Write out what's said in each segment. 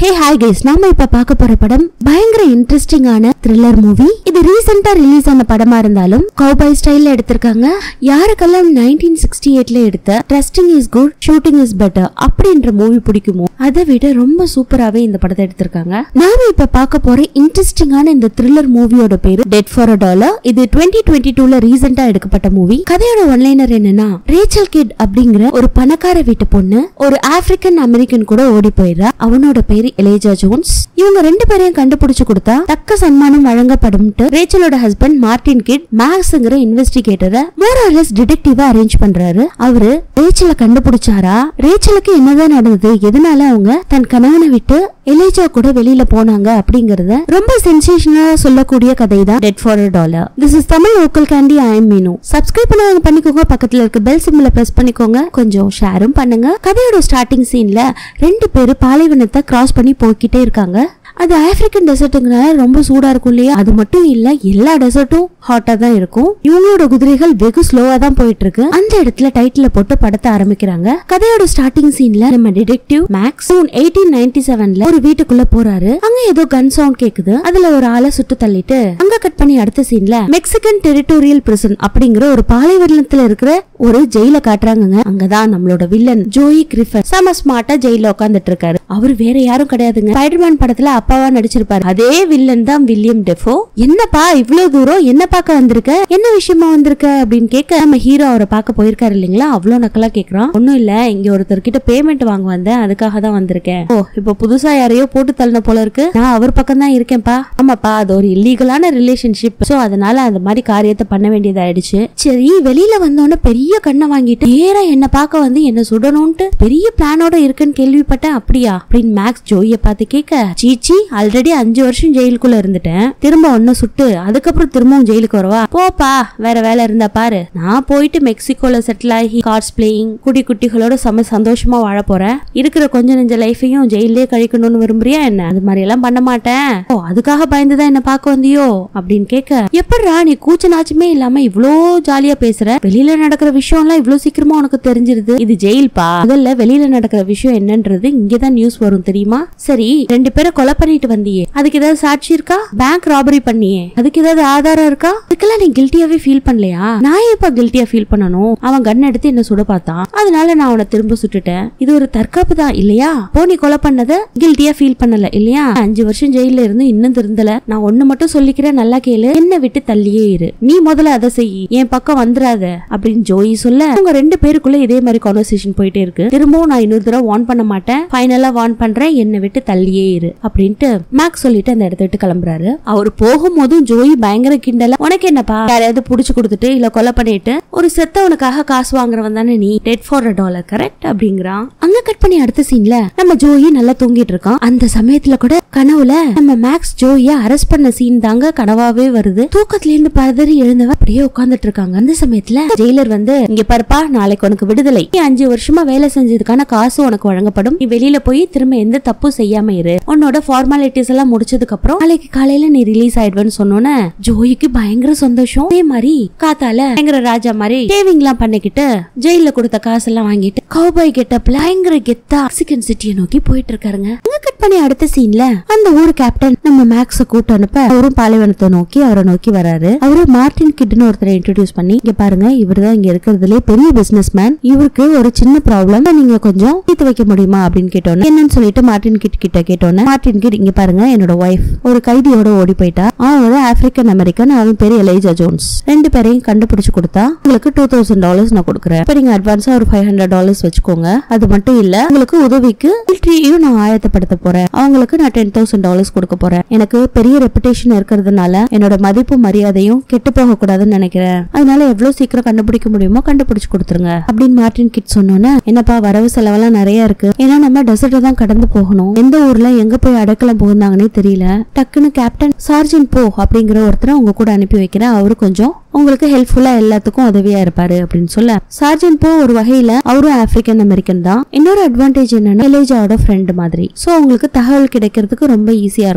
hey hi guys நாம இப்ப பார்க்க போற படம் பயங்கர இன்ட்ரெஸ்டிங்கான த்ரில்லர் மூவி இது ரீசெண்டா ரிலீஸ் ஆன படமா இருந்தாலும் கௌபாய் ஸ்டைல்ல எடுத்திருக்காங்க யாருக்கெல்லாம் நைன்டீன் சிக்ஸ்டி எயிட்ல எடுத்த trusting is good shooting is better அப்படின்ற மூவி பிடிக்குமோ அதை விட ரொம்ப சூப்பராவே இந்த படத்தை எடுத்திருக்காங்க நாம இப்ப பார்க்க போற இன்ட்ரெஸ்டிங்கான இந்த த்ரில்லர் மூவியோட பேரு டெட் ஃபார் அ டாலர் இது டுவெண்ட்டி டுவெண்ட்டி டூல ரீசெண்டா எடுக்கப்பட்ட மூவி கதையோட ஒன்லைனர் என்னன்னா ரேச்சல் கிட் அப்படிங்கிற ஒரு பணக்கார வீட்டு பொண்ணு ஒரு ஆப்பிரிக்கன் அமெரிக்கன் கூட ஓடி போயிடுறா அவனோட பேரு எலேஜா ஜோன்ஸ் இவங்க ரெண்டு பேரையும் கண்டுபிடிச்சு கொடுத்தா தக்க சன்மானம் வழங்கப்படும் ரேச்சலோட ஹஸ்பண்ட் மார்டின் கிட் மேக்ஸ்ங்கிற இன்வெஸ்டிகேட்டரை மோரலஸ் டிடெக்டிவா அரேஞ்ச் பண்றாரு அவரு ரேச்சலை கண்டுபிடிச்சாரா ரேச்சலுக்கு என்னதான் நடந்தது எதனால அவங்க தன் கணவனை விட்டு எலேஜா கூட வெளியில போனாங்க அப்படிங்கறத ரொம்ப சென்சேஷனலா சொல்லக்கூடிய கதை தான் dead for dollar this is Tamil local candy I am Meenu subscribe பண்ணவங்க பண்ணிக்கோங்க பக்கத்துல இருக்க பெல் சிம்பிள பிரஸ் பண்ணிக்கோங்க கொஞ்சம் ஷேரும் பண்ணுங்க கதையோட ஸ்டார்டிங் சீன்ல ரெண்டு பேரும் பாலைவனத்தை கிராஸ் பண்ணி போய்கிட்டே இருக்காங்க அது ஆப்பிரிக்கன் டெசர்ட்டுங்கனால ரொம்ப சூடா இருக்கும் இல்லையா அது மட்டும் இல்ல எல்லா டெசர்ட்டும் ஹாட்டா தான் இருக்கும் இவங்களோட குதிரைகள் வெகு ஸ்லோவா தான் போயிட்டு இருக்கு அந்த இடத்துல டைட்டில போட்டு படத்தை ஆரம்பிக்கிறாங்க கதையோட ஸ்டார்டிங் சீன்ல நம்ம டிடெக்டிவ் மேக்ஸ் எயிட்டீன் நைன்டி செவன்ல ஒரு வீட்டுக்குள்ள போறாரு அங்க ஏதோ கன் சவுண்ட் கேக்குது அதுல ஒரு ஆளை சுட்டு தள்ளிட்டு அங்க கட் பண்ணி அடுத்த சீன்ல மெக்சிகன் டெரிட்டோரியல் பிரிசன் அப்படிங்கிற ஒரு பாலைவனத்துல இருக்கிற ஒரு ஜெயில காட்டுறாங்கங்க அங்கதான் நம்மளோட வில்லன் ஜோயி கிரிஃபன் செம ஸ்மார்ட்டா ஜெயில உட்காந்துட்டு இருக்காரு அவர் வேற யாரும் கிடையாதுங்க ஸ்பைடர்மேன் படத்துல அப்பாவா நடிச்சிருப்பாரு அதே வில்லன் தான் வில்லியம் டெஃபோ என்னப்பா இவ்வளவு தூரம் என்ன பார்க்க வந்திருக்க என்ன விஷயமா வந்திருக்க அப்படின்னு கேட்க நம்ம ஹீரோ அவரை பார்க்க போயிருக்காரு இல்லைங்களா அவ்வளவு நக்கலா கேக்குறான் ஒண்ணும் இல்ல இங்க ஒருத்தர் கிட்ட பேமெண்ட் வாங்க வந்தேன் அதுக்காக தான் வந்திருக்கேன் ஓ இப்ப புதுசா யாரையோ போட்டு தள்ளின போல இருக்கு நான் அவர் பக்கம் தான் இருக்கேன்ப்பா ஆமாப்பா அது ஒரு இல்லீகலான ரிலேஷன்ஷிப் சோ அதனால அந்த மாதிரி காரியத்தை பண்ண வேண்டியதாயிடுச்சு சரி வெளியில வந்தோடனே பெரிய கண்ணை வாங்கிட்டு நேரா என்ன பார்க்க வந்து என்ன சுடணும்ட்டு பெரிய பிளானோட இருக்குன்னு கேள்விப்பட்டேன் அப்படியா அப்படின்னு மேக்ஸ் ஜோய பார்த்து கேட்க சீச்சி ஆல்ரெடி அஞ்சு வருஷம் ஜெயிலுக்குள்ள இருந்துட்டேன் திரும்ப ஒன்னு சுட்டு அதுக்கப்புறம் திரும்பவும் ஜெயிலுக்கு வரவா போப்பா வேற வேலை இருந்தா பாரு நான் போயிட்டு மெக்சிகோல செட்டில் ஆகி கார்ட்ஸ் பிளேயிங் குடி குட்டிகளோட செம சந்தோஷமா வாழ போறேன் இருக்கிற கொஞ்ச நெஞ்ச லைஃபையும் ஜெயிலே கழிக்கணும்னு விரும்புறியா என்ன அது மாதிரி எல்லாம் பண்ண மாட்டேன் ஓ அதுக்காக பயந்துதான் என்ன பார்க்க வந்தியோ அப்படின்னு கேட்க எப்படிடா நீ கூச்ச நாச்சுமே இல்லாம இவ்ளோ ஜாலியா பேசுற வெளியில நடக்கிற விஷயம் எல்லாம் இவ்ளோ சீக்கிரமா உனக்கு தெரிஞ்சிருது இது ஜெயில்பா முதல்ல வெளியில நடக்கிற விஷயம் என்னன்றது இங்கதான் நியூஸ் வரும் தெரியுமா சரி ரெண்டு பேரை கொலை பண்ணிட்டு வந்தியே அதுக்கு ஏதாவது சாட்சி இருக்கா பேங்க் ராபரி பண்ணியே அதுக்கு ஏதாவது ஆதாரம் இருக்கா அதுக்கெல்லாம் நீ கில்ட்டியாவே ஃபீல் பண்ணலையா நான் எப்ப கில்ட்டியா ஃபீல் பண்ணணும் அவன் கன் எடுத்து என்ன சுட பார்த்தான் அதனால நான் அவனை திரும்ப சுட்டுட்டேன் இது ஒரு தற்காப்பு தான் இல்லையா போ நீ கொலை பண்ணத கில்ட்டியா ஃபீல் பண்ணல இல்லையா அஞ்சு வருஷம் ஜெயில இருந்து இன்னும் திருந்தல நான் ஒண்ணு மட்டும் சொல்லிக்கிறேன் நல்லா கேளு என்ன விட்டு தள்ளியே இரு நீ முதல்ல அதை செய் என் பக்கம் வந்துராத அப்படின்னு ஜோயி சொல்ல அவங்க ரெண்டு பேருக்குள்ள இதே மாதிரி கான்வர்சேஷன் போயிட்டே இருக்கு திரும்பவும் நான் இன்னொரு தடவை வார்ன் பண்ண மாட்டேன் ஃபைனலா வார்ன் பண்றேன் என்னை விட்டு தள்ளியே இரு அப்படின்ட்டு மேக்ஸ் சொல்லிட்டு அந்த இடத்த விட்டு கிளம்புறாரு அவர் போகும்போதும் ஜோயி பயங்கர கிண்டல உனக்கு என்னப்பா யாரையாவது புடிச்சு கொடுத்துட்டு இல்ல கொலை பண்ணிட்டு ஒரு செத்தவனுக்காக காசு வாங்குறவன் தானே நீ dead for a dollar correct அப்படிங்கிறான் அங்க கட் பண்ணி அடுத்த சீன்ல நம்ம ஜோயி நல்லா தூங்கிட்டு இருக்கான் அந்த சமயத்துல கூட கனவுல நம்ம மேக்ஸ் ஜோய அரெஸ்ட் பண்ண சீன் தாங்க கனவாவே வருது தூக்கத்துல இருந்து பதறி எழுந்தவ அப்படியே உட்கார்ந்துட்டு இருக்காங்க அந்த சமயத்துல ஜெயிலர் வந்து இங்க பாருப்பா நாளைக்கு உனக்கு விடுதலை நீ அஞ்சு வருஷமா வேலை செஞ்சதுக்கான காசு உனக்கு வழங்கப்படும் நீ வெளியில போய் திரும்ப எந்த தப்பும் செய்யாம இரு உன்னோட ஃபார்மாலிட்டிஸ் எல்லாம் முடிச்சதுக்கு அப்புறம் நாளைக்கு காலையில நீ ரிலீஸ் ஆயிடுவேன்னு சொன்னோன்னே ஜோய்க்கு பயங்கர சந்தோஷம் அதே மாதிரி காத்தால பயங்கர ராஜா மாதிரி சேவிங் எல்லாம் பண்ணிக்கிட்டு ஜெயில கொடுத்த காசெல்லாம் வாங்கிட்டு கௌபாய் கெட்டப்ல பயங்கர கெத்தா மெக்சிகன் சிட்டியை நோக்கி போயிட்டு இருக்காருங்க அங்க கட் பண்ணி அடுத்த சீன்ல அந்த ஊர் கேப்டன் நம்ம மேக்ஸ கூட்டு அனுப்ப அவரும் பாலைவனத்தை நோக்கி அவரை நோக்கி வராரு அவரு மார்டின் கிட்னு ஒருத்தரை இன்ட்ரோடியூஸ் பண்ணி இங்க பாருங்க இவர் தான் இங்க இருக்கிறதுலே பெரிய பிசினஸ் மேன் இவருக்கு ஒரு சின்ன ப்ராப்ளம் நீங்க கொஞ்சம் தீர்த்து வைக்க முடியுமா அப்படின்னு கேட்டோன்னே என்னன்னு சொல்லிட்டு மார்டின் கிட் கிட்ட கேட்டோன்னே மார்டின் கிட் இங்க பாருங்க என்னோட ஒய்ஃப் ஒரு கைதியோட ஓடி போயிட்டா அவன் ஒரு ஆப்பிரிக்கன் அமெரிக்கன் அவன் பேரு எலைஜா ஜோன்ஸ் ரெண்டு பேரையும் கண்டுபிடிச்சு கொடுத்தா உங்களுக்கு டூ தௌசண்ட் டாலர்ஸ் நான் கொடுக்குறேன் இப்ப நீங்க அட்வான்ஸா ஒரு ஃபைவ் ஹண்ட்ரட் டாலர்ஸ் வச்சுக்கோங்க அது மட்டும் இல்ல உங்களுக்கு உதவிக்கு மிலிட்ரியும் நான் ஆயத்தப்படுத்த போறேன் அவங்களுக்கு நான் டென் தௌசண்ட் டாலர்ஸ் கொடுக்க போறேன் எனக்கு பெரிய ரெப்புடேஷன் இருக்கிறதுனால என்னோட மதிப்பு மரியாதையும் கெட்டு போக கூடாதுன்னு நினைக்கிறேன் அதனால எவ்வளவு சீக்கிரம் கண்டுபிடிக்க முடியுமோ கண்டுபிடிச்சு கொடுத்துருங்க அப்படின்னு மார்டின் கிட் சொன்னோன்னே என்னப்பா வரவு செலவெல்லாம் நிறைய இருக்கு ஏன்னா நம்ம டெசர்ட்டை தான் கடந்து போகணும் எந்த ஊர்ல எங்க போய் அடைக்கலம் புகுந்தாங்கன்னே தெரியல டக்குன்னு கேப்டன் சார்ஜன் போ அப்படிங்கிற ஒருத்தரை உங்க கூட அனுப்பி வைக்கிறேன் அவரு கொஞ்சம் உங்களுக்கு ஹெல்ப்ஃபுல்லா எல்லாத்துக்கும் உதவியா இருப்பாரு அப்படின்னு சொல்ல சார்ஜன் போ ஒரு வகையில அவரும் ஆப்பிரிக்கன் அமெரிக்கன் தான் இன்னொரு அட்வான்டேஜ் என்னன்னா எலேஜாவோட ஃப்ரெண்ட் மாதிரி சோ உங்களுக்கு தகவல் கிடைக்கிறதுக்கு ரொம்ப ஈஸியா இருக்கும்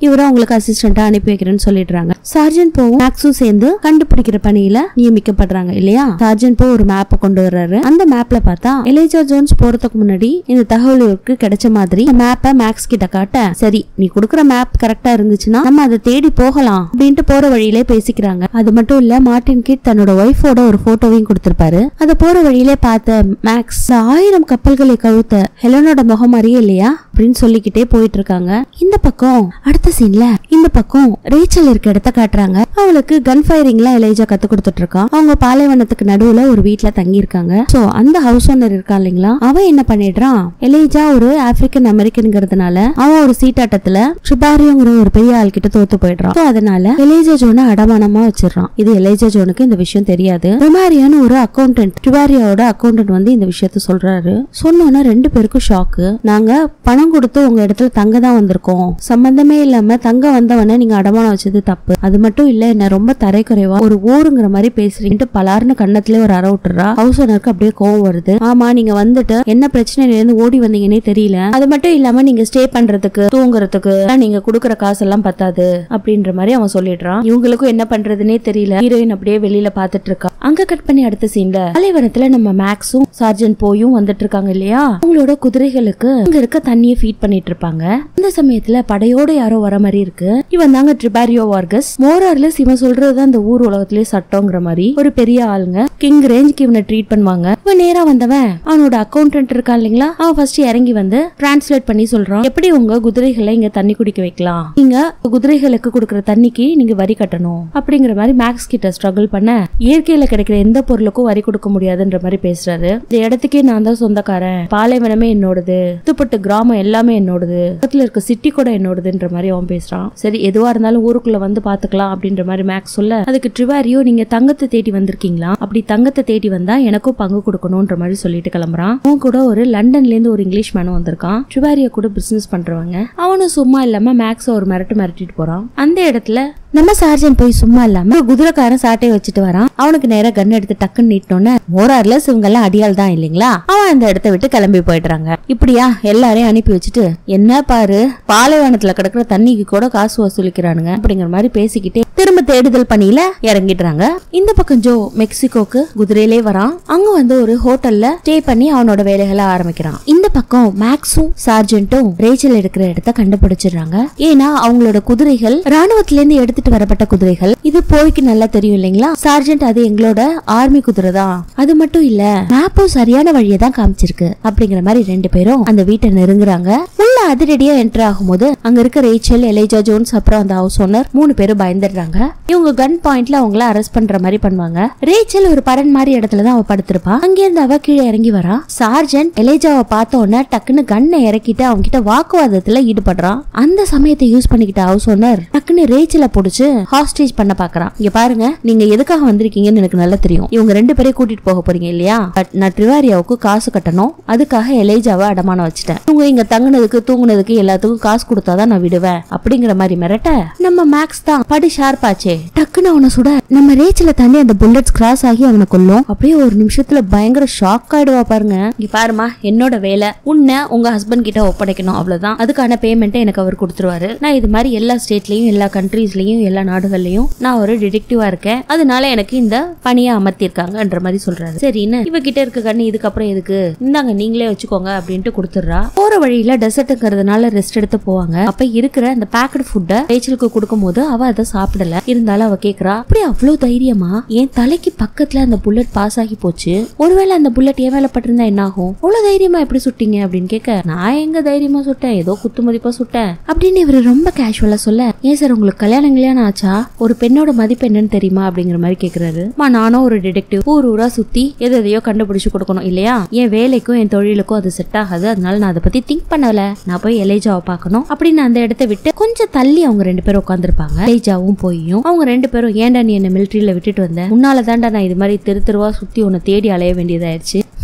இவரும் அவங்களுக்கு அசிஸ்டண்டா அனுப்பி வைக்கிறேன்னு சொல்லிடுறாங்க சார்ஜன் போவும் மேக்ஸும் சேர்ந்து கண்டுபிடிக்கிற பணியில நியமிக்கப்படுறாங்க இல்லையா சார்ஜன் போ ஒரு மேப்பை கொண்டு வர்றாரு அந்த மேப்ல பார்த்தா எலேஜா ஜோன்ஸ் போறதுக்கு முன்னாடி இந்த தகவல் இவருக்கு கிடைச்ச மாதிரி மேப்பை மேக்ஸ் கிட்ட காட்ட சரி நீ கொடுக்குற மேப் கரெக்டா இருந்துச்சுன்னா நம்ம அதை தேடி போகலாம் அப்படின்ட்டு போற வழியிலே பேசிக்கிறாங்க அது மட்டும் இல்ல மார்டின் கிட் தன்னோட ஒய்ஃபோட ஒரு போட்டோவையும் கொடுத்திருப்பாரு அதை போற வழியிலே பார்த்த மேக்ஸ் இந்த ஆயிரம் கப்பல்களை கவுத்த ஹெலனோட முகம் மாதிரியே இல்லையா அப்படின்னு சொல்லிக்கிட்டே போயிட்டு இருக்காங்க இந்த பக்கம் அடுத்த சீன்ல இந்த பக்கம் ரேச்சல் இருக்க இடத்த காட்டுறாங்க அவளுக்கு கன் ஃபயரிங்லாம் எலேஜா கத்து கொடுத்துட்டு இருக்கான் அவங்க பாலைவனத்துக்கு நடுவுல ஒரு வீட்ல தங்கி இருக்காங்க சோ அந்த ஹவுஸ் ஓனர் இருக்கான் இல்லைங்களா அவன் என்ன பண்ணிடுறான் எலேஜா ஒரு ஆப்பிரிக்கன் அமெரிக்கன்ங்கிறதுனால அவன் ஒரு சீட்டாட்டத்துல ட்ரிபாரியோங்கிற ஒரு பெரிய ஆள் கிட்ட தோத்து போயிடுறான் So, அதனால எலேஜா ஜோனை அடமானமா வச்சிடறான் இது எலேஜா ஜோனுக்கு இந்த விஷயம் தெரியாது ரொமாரியான்னு ஒரு அக்கௌண்டன்ட் ட்ரிபாரியோட அக்கௌண்டன்ட் வந்து இந்த விஷயத்த சொல்றாரு சொன்னோன்னா ரெண்டு பேருக்கும் ஷாக்கு நாங்க பணம் கொடுத்து உங்க இடத்துல தங்க தான் வந்திருக்கோம் சம்பந்தமே இல்லாம தங்க வந்தவன நீங்க அடமானம் வச்சது தப்பு அது மட்டும் இல்ல என்ன ரொம்ப தரைக்குறைவா ஒரு ஊருங்கிற மாதிரி பேசுறீங்கட்டு பலாருன்னு கண்ணத்திலே ஒரு அற விட்டுறா ஹவுஸ் ஓனருக்கு அப்படியே கோவம் வருது ஆமா நீங்க வந்துட்டு என்ன பிரச்சனையில இருந்து ஓடி வந்தீங்கன்னே தெரியல அது மட்டும் இல்லாம நீங்க ஸ்டே பண்றதுக்கு தூங்குறதுக்கு எல்லாம் நீங்க கொடுக்குற காசெல்லாம் பத்தாது அப்படின்ற மாதிரி அவன் சொல்லிடுறான் இவங்களுக்கும் என்ன பண்றதுனே தெரியல ஹீரோயின் அப்படியே வெளியில பாத்துட்டு இருக்கா அங்க கட் பண்ணி அடுத்த சீன்ல பாலைவனத்துல நம்ம மேக்ஸும் சார்ஜன் போயும் வந்துட்டு இருக்காங்க இல்லையா அவங்களோட குதிரைகளுக்கு அங்க இருக்க தண்ணியை ஃபீட் பண்ணிட்டு இருப்பாங்க இந்த சமயத்துல படையோட யாரோ வர மாதிரி இருக்கு இவன் தாங்க ட்ரிபாரியோ வார்கஸ் மோரார்லஸ் இவன் சொல்றதுதான் இந்த ஊர் உலகத்திலே சட்டங்கிற மாதிரி ஒரு பெரிய ஆளுங்க கிங் ரேஞ்சுக்கு இவனை ட்ரீட் பண்ணுவாங்க இவன் நேரா வந்தவன் அவனோட அக்கௌண்டன்ட் இருக்கான் இல்லைங்களா அவன் ஃபர்ஸ்ட் இறங்கி வந்து டிரான்ஸ்லேட் பண்ணி சொல்றான் எப்படி உங்க குதிரைகளை இங்க தண்ணி குடிக்க வைக்கலாம் நீங்க குதிரைகளுக்கு கொடுக்குற தண்ணிக்கு நீங்க வரி கட்டணும் அப்படிங்கிற மாதிரி மேக்ஸ் கிட்ட ஸ்ட்ரகிள் பண்ண இயற்கையில கிடைக்கிற எந்த பொருளுக்கும் வரி கொடுக்க முடியாதுன்ற மாதிரி பேசுறாரு இந்த இடத்துக்கே நான் தான் சொந்தக்காரன் பாலைவனமே என்னோடது சுத்துப்பட்டு கிராமம் எல்லாமே என்னோடது பக்கத்துல இருக்க சிட்டி கூட என்னோடதுன்ற மாதிரி அவன் பேசுறான் சரி எதுவா இருந்தாலும் ஊருக்குள்ள வந்து பாத்துக்கலாம் அப்படின்ற மாதிரி மேக்ஸ் சொல்ல அதுக்கு ட்ரிவாரியோ நீங்க தங்கத்தை தேடி வந்திருக்கீங்களா அப்படி தங்கத்தை தேடி வந்தா எனக்கும் பங்கு கொடுக்கணும்ன்ற மாதிரி சொல்லிட்டு கிளம்புறான் அவன் கூட ஒரு லண்டன்ல இருந்து ஒரு இங்கிலீஷ் மேனும் வந்திருக்கான் ட்ரிவாரியோ கூட பிசினஸ் பண்றவங்க அவனும் சும்மா இல்லாம மேக்ஸ் ஒரு மிரட்டு மிரட்டிட்டு போறான் அந்த இடத்துல நம்ம சார்ஜன் போய் சும்மா இல்லாம ஒரு குதிரைக்காரன் சாட்டையை வச்சுட்டு வரான் அவனுக்கு நேரா கன் எடுத்து டக்குன்னு நீட்டோன்னு மோரார்ல இவங்க எல்லாம் அடியாள் தான் இல்லைங்களா அவன் அந்த இடத்த விட்டு கிளம்பி போயிடுறாங்க இப்படியா எல்லாரையும் அனுப்பி வச்சுட்டு என்ன பாரு பாலைவனத்துல கிடக்குற தண்ணிக்கு கூட காசு வசூலிக்கிறானுங்க அப்படிங்கிற மாதிரி பேசிக்கிட்டே திரும்ப தேடுதல் பணியில இறங்கிடுறாங்க இந்த பக்கம் ஜோ மெக்சிகோக்கு குதிரையிலே வரான் அங்க வந்து ஒரு ஹோட்டல்ல ஸ்டே பண்ணி அவனோட வேலைகளை ஆரம்பிக்கிறான் இந்த பக்கம் மேக்ஸும் சார்ஜென்ட்டும் ரேச்சல் எடுக்கிற இடத்த கண்டுபிடிச்சிடுறாங்க ஏன்னா அவங்களோட குதிரைகள் ராணுவத்துல இருந்து எடுத்துட்டு வரப்பட்ட குதிரைகள் இது போய்க்கு நல்லா தெரியும் இல்லைங்களா சார்ஜென்ட் அது எங்களோட ஆர்மி குதிரை தான் அது மட்டும் இல்ல மேப்பும் சரியான வழியை தான் காமிச்சிருக்கு அப்படிங்கிற மாதிரி ரெண்டு பேரும் அந்த வீட்டை நெருங்குறாங்க உள்ள அதிரடியா என்டர் ஆகும்போது அங்க இருக்க ரேச்சல் எலேஜா ஜோன்ஸ் அப்புறம் அந்த ஹவுஸ் ஓனர் மூணு பேரும் பயந்துடுறாங்க இவங்க கன் பாயிண்ட்ல அவங்கள அரெஸ்ட் பண்ற மாதிரி பண்ணுவாங்க ரேச்சல் ஒரு படன் மாதிரி இடத்துல தான் அவ படுத்திருப்பா அங்கிருந்து அவ கீழே இறங்கி வரா சார்ஜென்ட் எலேஜாவை பார்த்த உடனே டக்குன்னு கன்னை இறக்கிட்டு அவங்க கிட்ட வாக்குவாதத்துல ஈடுபடுறான் அந்த சமயத்தை யூஸ் பண்ணிக்கிட்ட ஹவுஸ் ஓனர் டக்குன்னு ரேச்சலை புடிச்சு ஹாஸ்டேஜ் பண்ண பாக்குறான் இங்க பாருங்க நீங்க எதுக்காக வந்திருக்கீங்கன்னு எனக்கு நல்லா தெரியும் இவங்க ரெண்டு பேரையும் கூட்டிட்டு போக போறீங்க இல்லையா பட் நான் ட்ரிவாரியாவுக்கு காசு கட்டணும் அதுக்காக எலேஜாவை அடமானம் வச்சுட்டேன் இவங்க இங்க தங்குனதுக்கு தூங்குனதுக்கு எல்லாத்துக்கும் காசு கொடுத்தாதான் நான் விடுவேன் அப்படிங்கிற மாதிரி மிரட்ட நம்ம மேக்ஸ் தான் படி ஷார்ப்பாச்சே டக்குன்னு அவனை சுட நம்ம ரேச்சில தாண்டி அந்த புல்லட்ஸ் கிராஸ் ஆகி அவனை கொல்லும் அப்படியே ஒரு நிமிஷத்துல பயங்கர ஷாக் ஆயிடுவா பாருங்க இங்க பாருமா என்னோட வேலை உன்னை உங்க ஹஸ்பண்ட் கிட்ட ஒப்படைக்கணும் அவ்வளவுதான் அதுக்கான பேமெண்ட்டை எனக்கு அவர் கொடுத்துருவாரு நான் இது மாதிரி எல்லா ஸ்டேட்லயும் எல்லா கண்ட்ரீஸ்லயும் எல்லா நாடுகள்லயும் நான் ஒரு டிடெக்டிவா இருக்கேன் அதனால எனக்கு இந்த பணியை அமர்த்திருக்காங்கன்ற மாதிரி சொல்றாரு சரின்னு இவகிட்ட இருக்க கண்ணு இதுக்கப்புறம் எதுக்கு இந்தாங்க நீங்களே வச்சுக்கோங்க அப்படின்ட்டு கொடுத்துட்றா போற வழியில டெசர்ட்டுங்கிறதுனால ரெஸ்ட் எடுத்து போவாங்க அப்ப இருக்கிற அந்த பேக்கட் ஃபுட்டை ரேச்சலுக்கு கொடுக்கும்போது அவ அதை சாப்பிடல இருந்தாலும் அவ கேக்குறா அப்படி அவ்வளவு தைரியமா என் தலைக்கு பக்கத்துல அந்த புல்லட் பாஸ் ஆகி போச்சு ஒருவேளை அந்த புல்லட் என் மேல பட்டிருந்தா என்ன ஆகும் அவ்வளவு தைரியமா எப்படி சுட்டீங்க அப்படின்னு கேட்க நான் எங்க தைரியமா சுட்டேன் ஏதோ குத்து மதிப்பா சுட்டேன் அப்படின்னு இவரு ரொம்ப கேஷுவலா சொல்ல ஏன் சார் உங்களுக்கு கல்யாணம் கல்யாணம் ஆச்சா ஒரு பெண்ணோட மதிப்பு என்னன்னு தெரியுமா அப்படிங்கிற மாதிரி கேக்குறாரு மா நானும் ஒரு டிடெக்டிவ் ஊர் ஊரா சுத்தி எது எதையோ கண்டுபிடிச்சு கொடுக்கணும் இல்லையா என் வேலைக்கும் என் தொழிலுக்கும் அது செட் ஆகாது அதனால நான் அதை பத்தி திங்க் பண்ணல நான் போய் எலேஜாவை பார்க்கணும் அப்படின்னு அந்த இடத்த விட்டு கொஞ்சம் தள்ளி அவங்க ரெண்டு பேரும் உட்காந்துருப்பாங்க எலேஜாவும் போயும் அவங்க ரெண்டு பேரும் ஏன்டா நீ என்ன மிலிட்டரியில விட்டுட்டு வந்த முன்னால தான்டா நான் இது மாதிரி தெரு தெருவா சுத்தி உன்னை தேடி அலைய வேண்டியதாயிருச்சு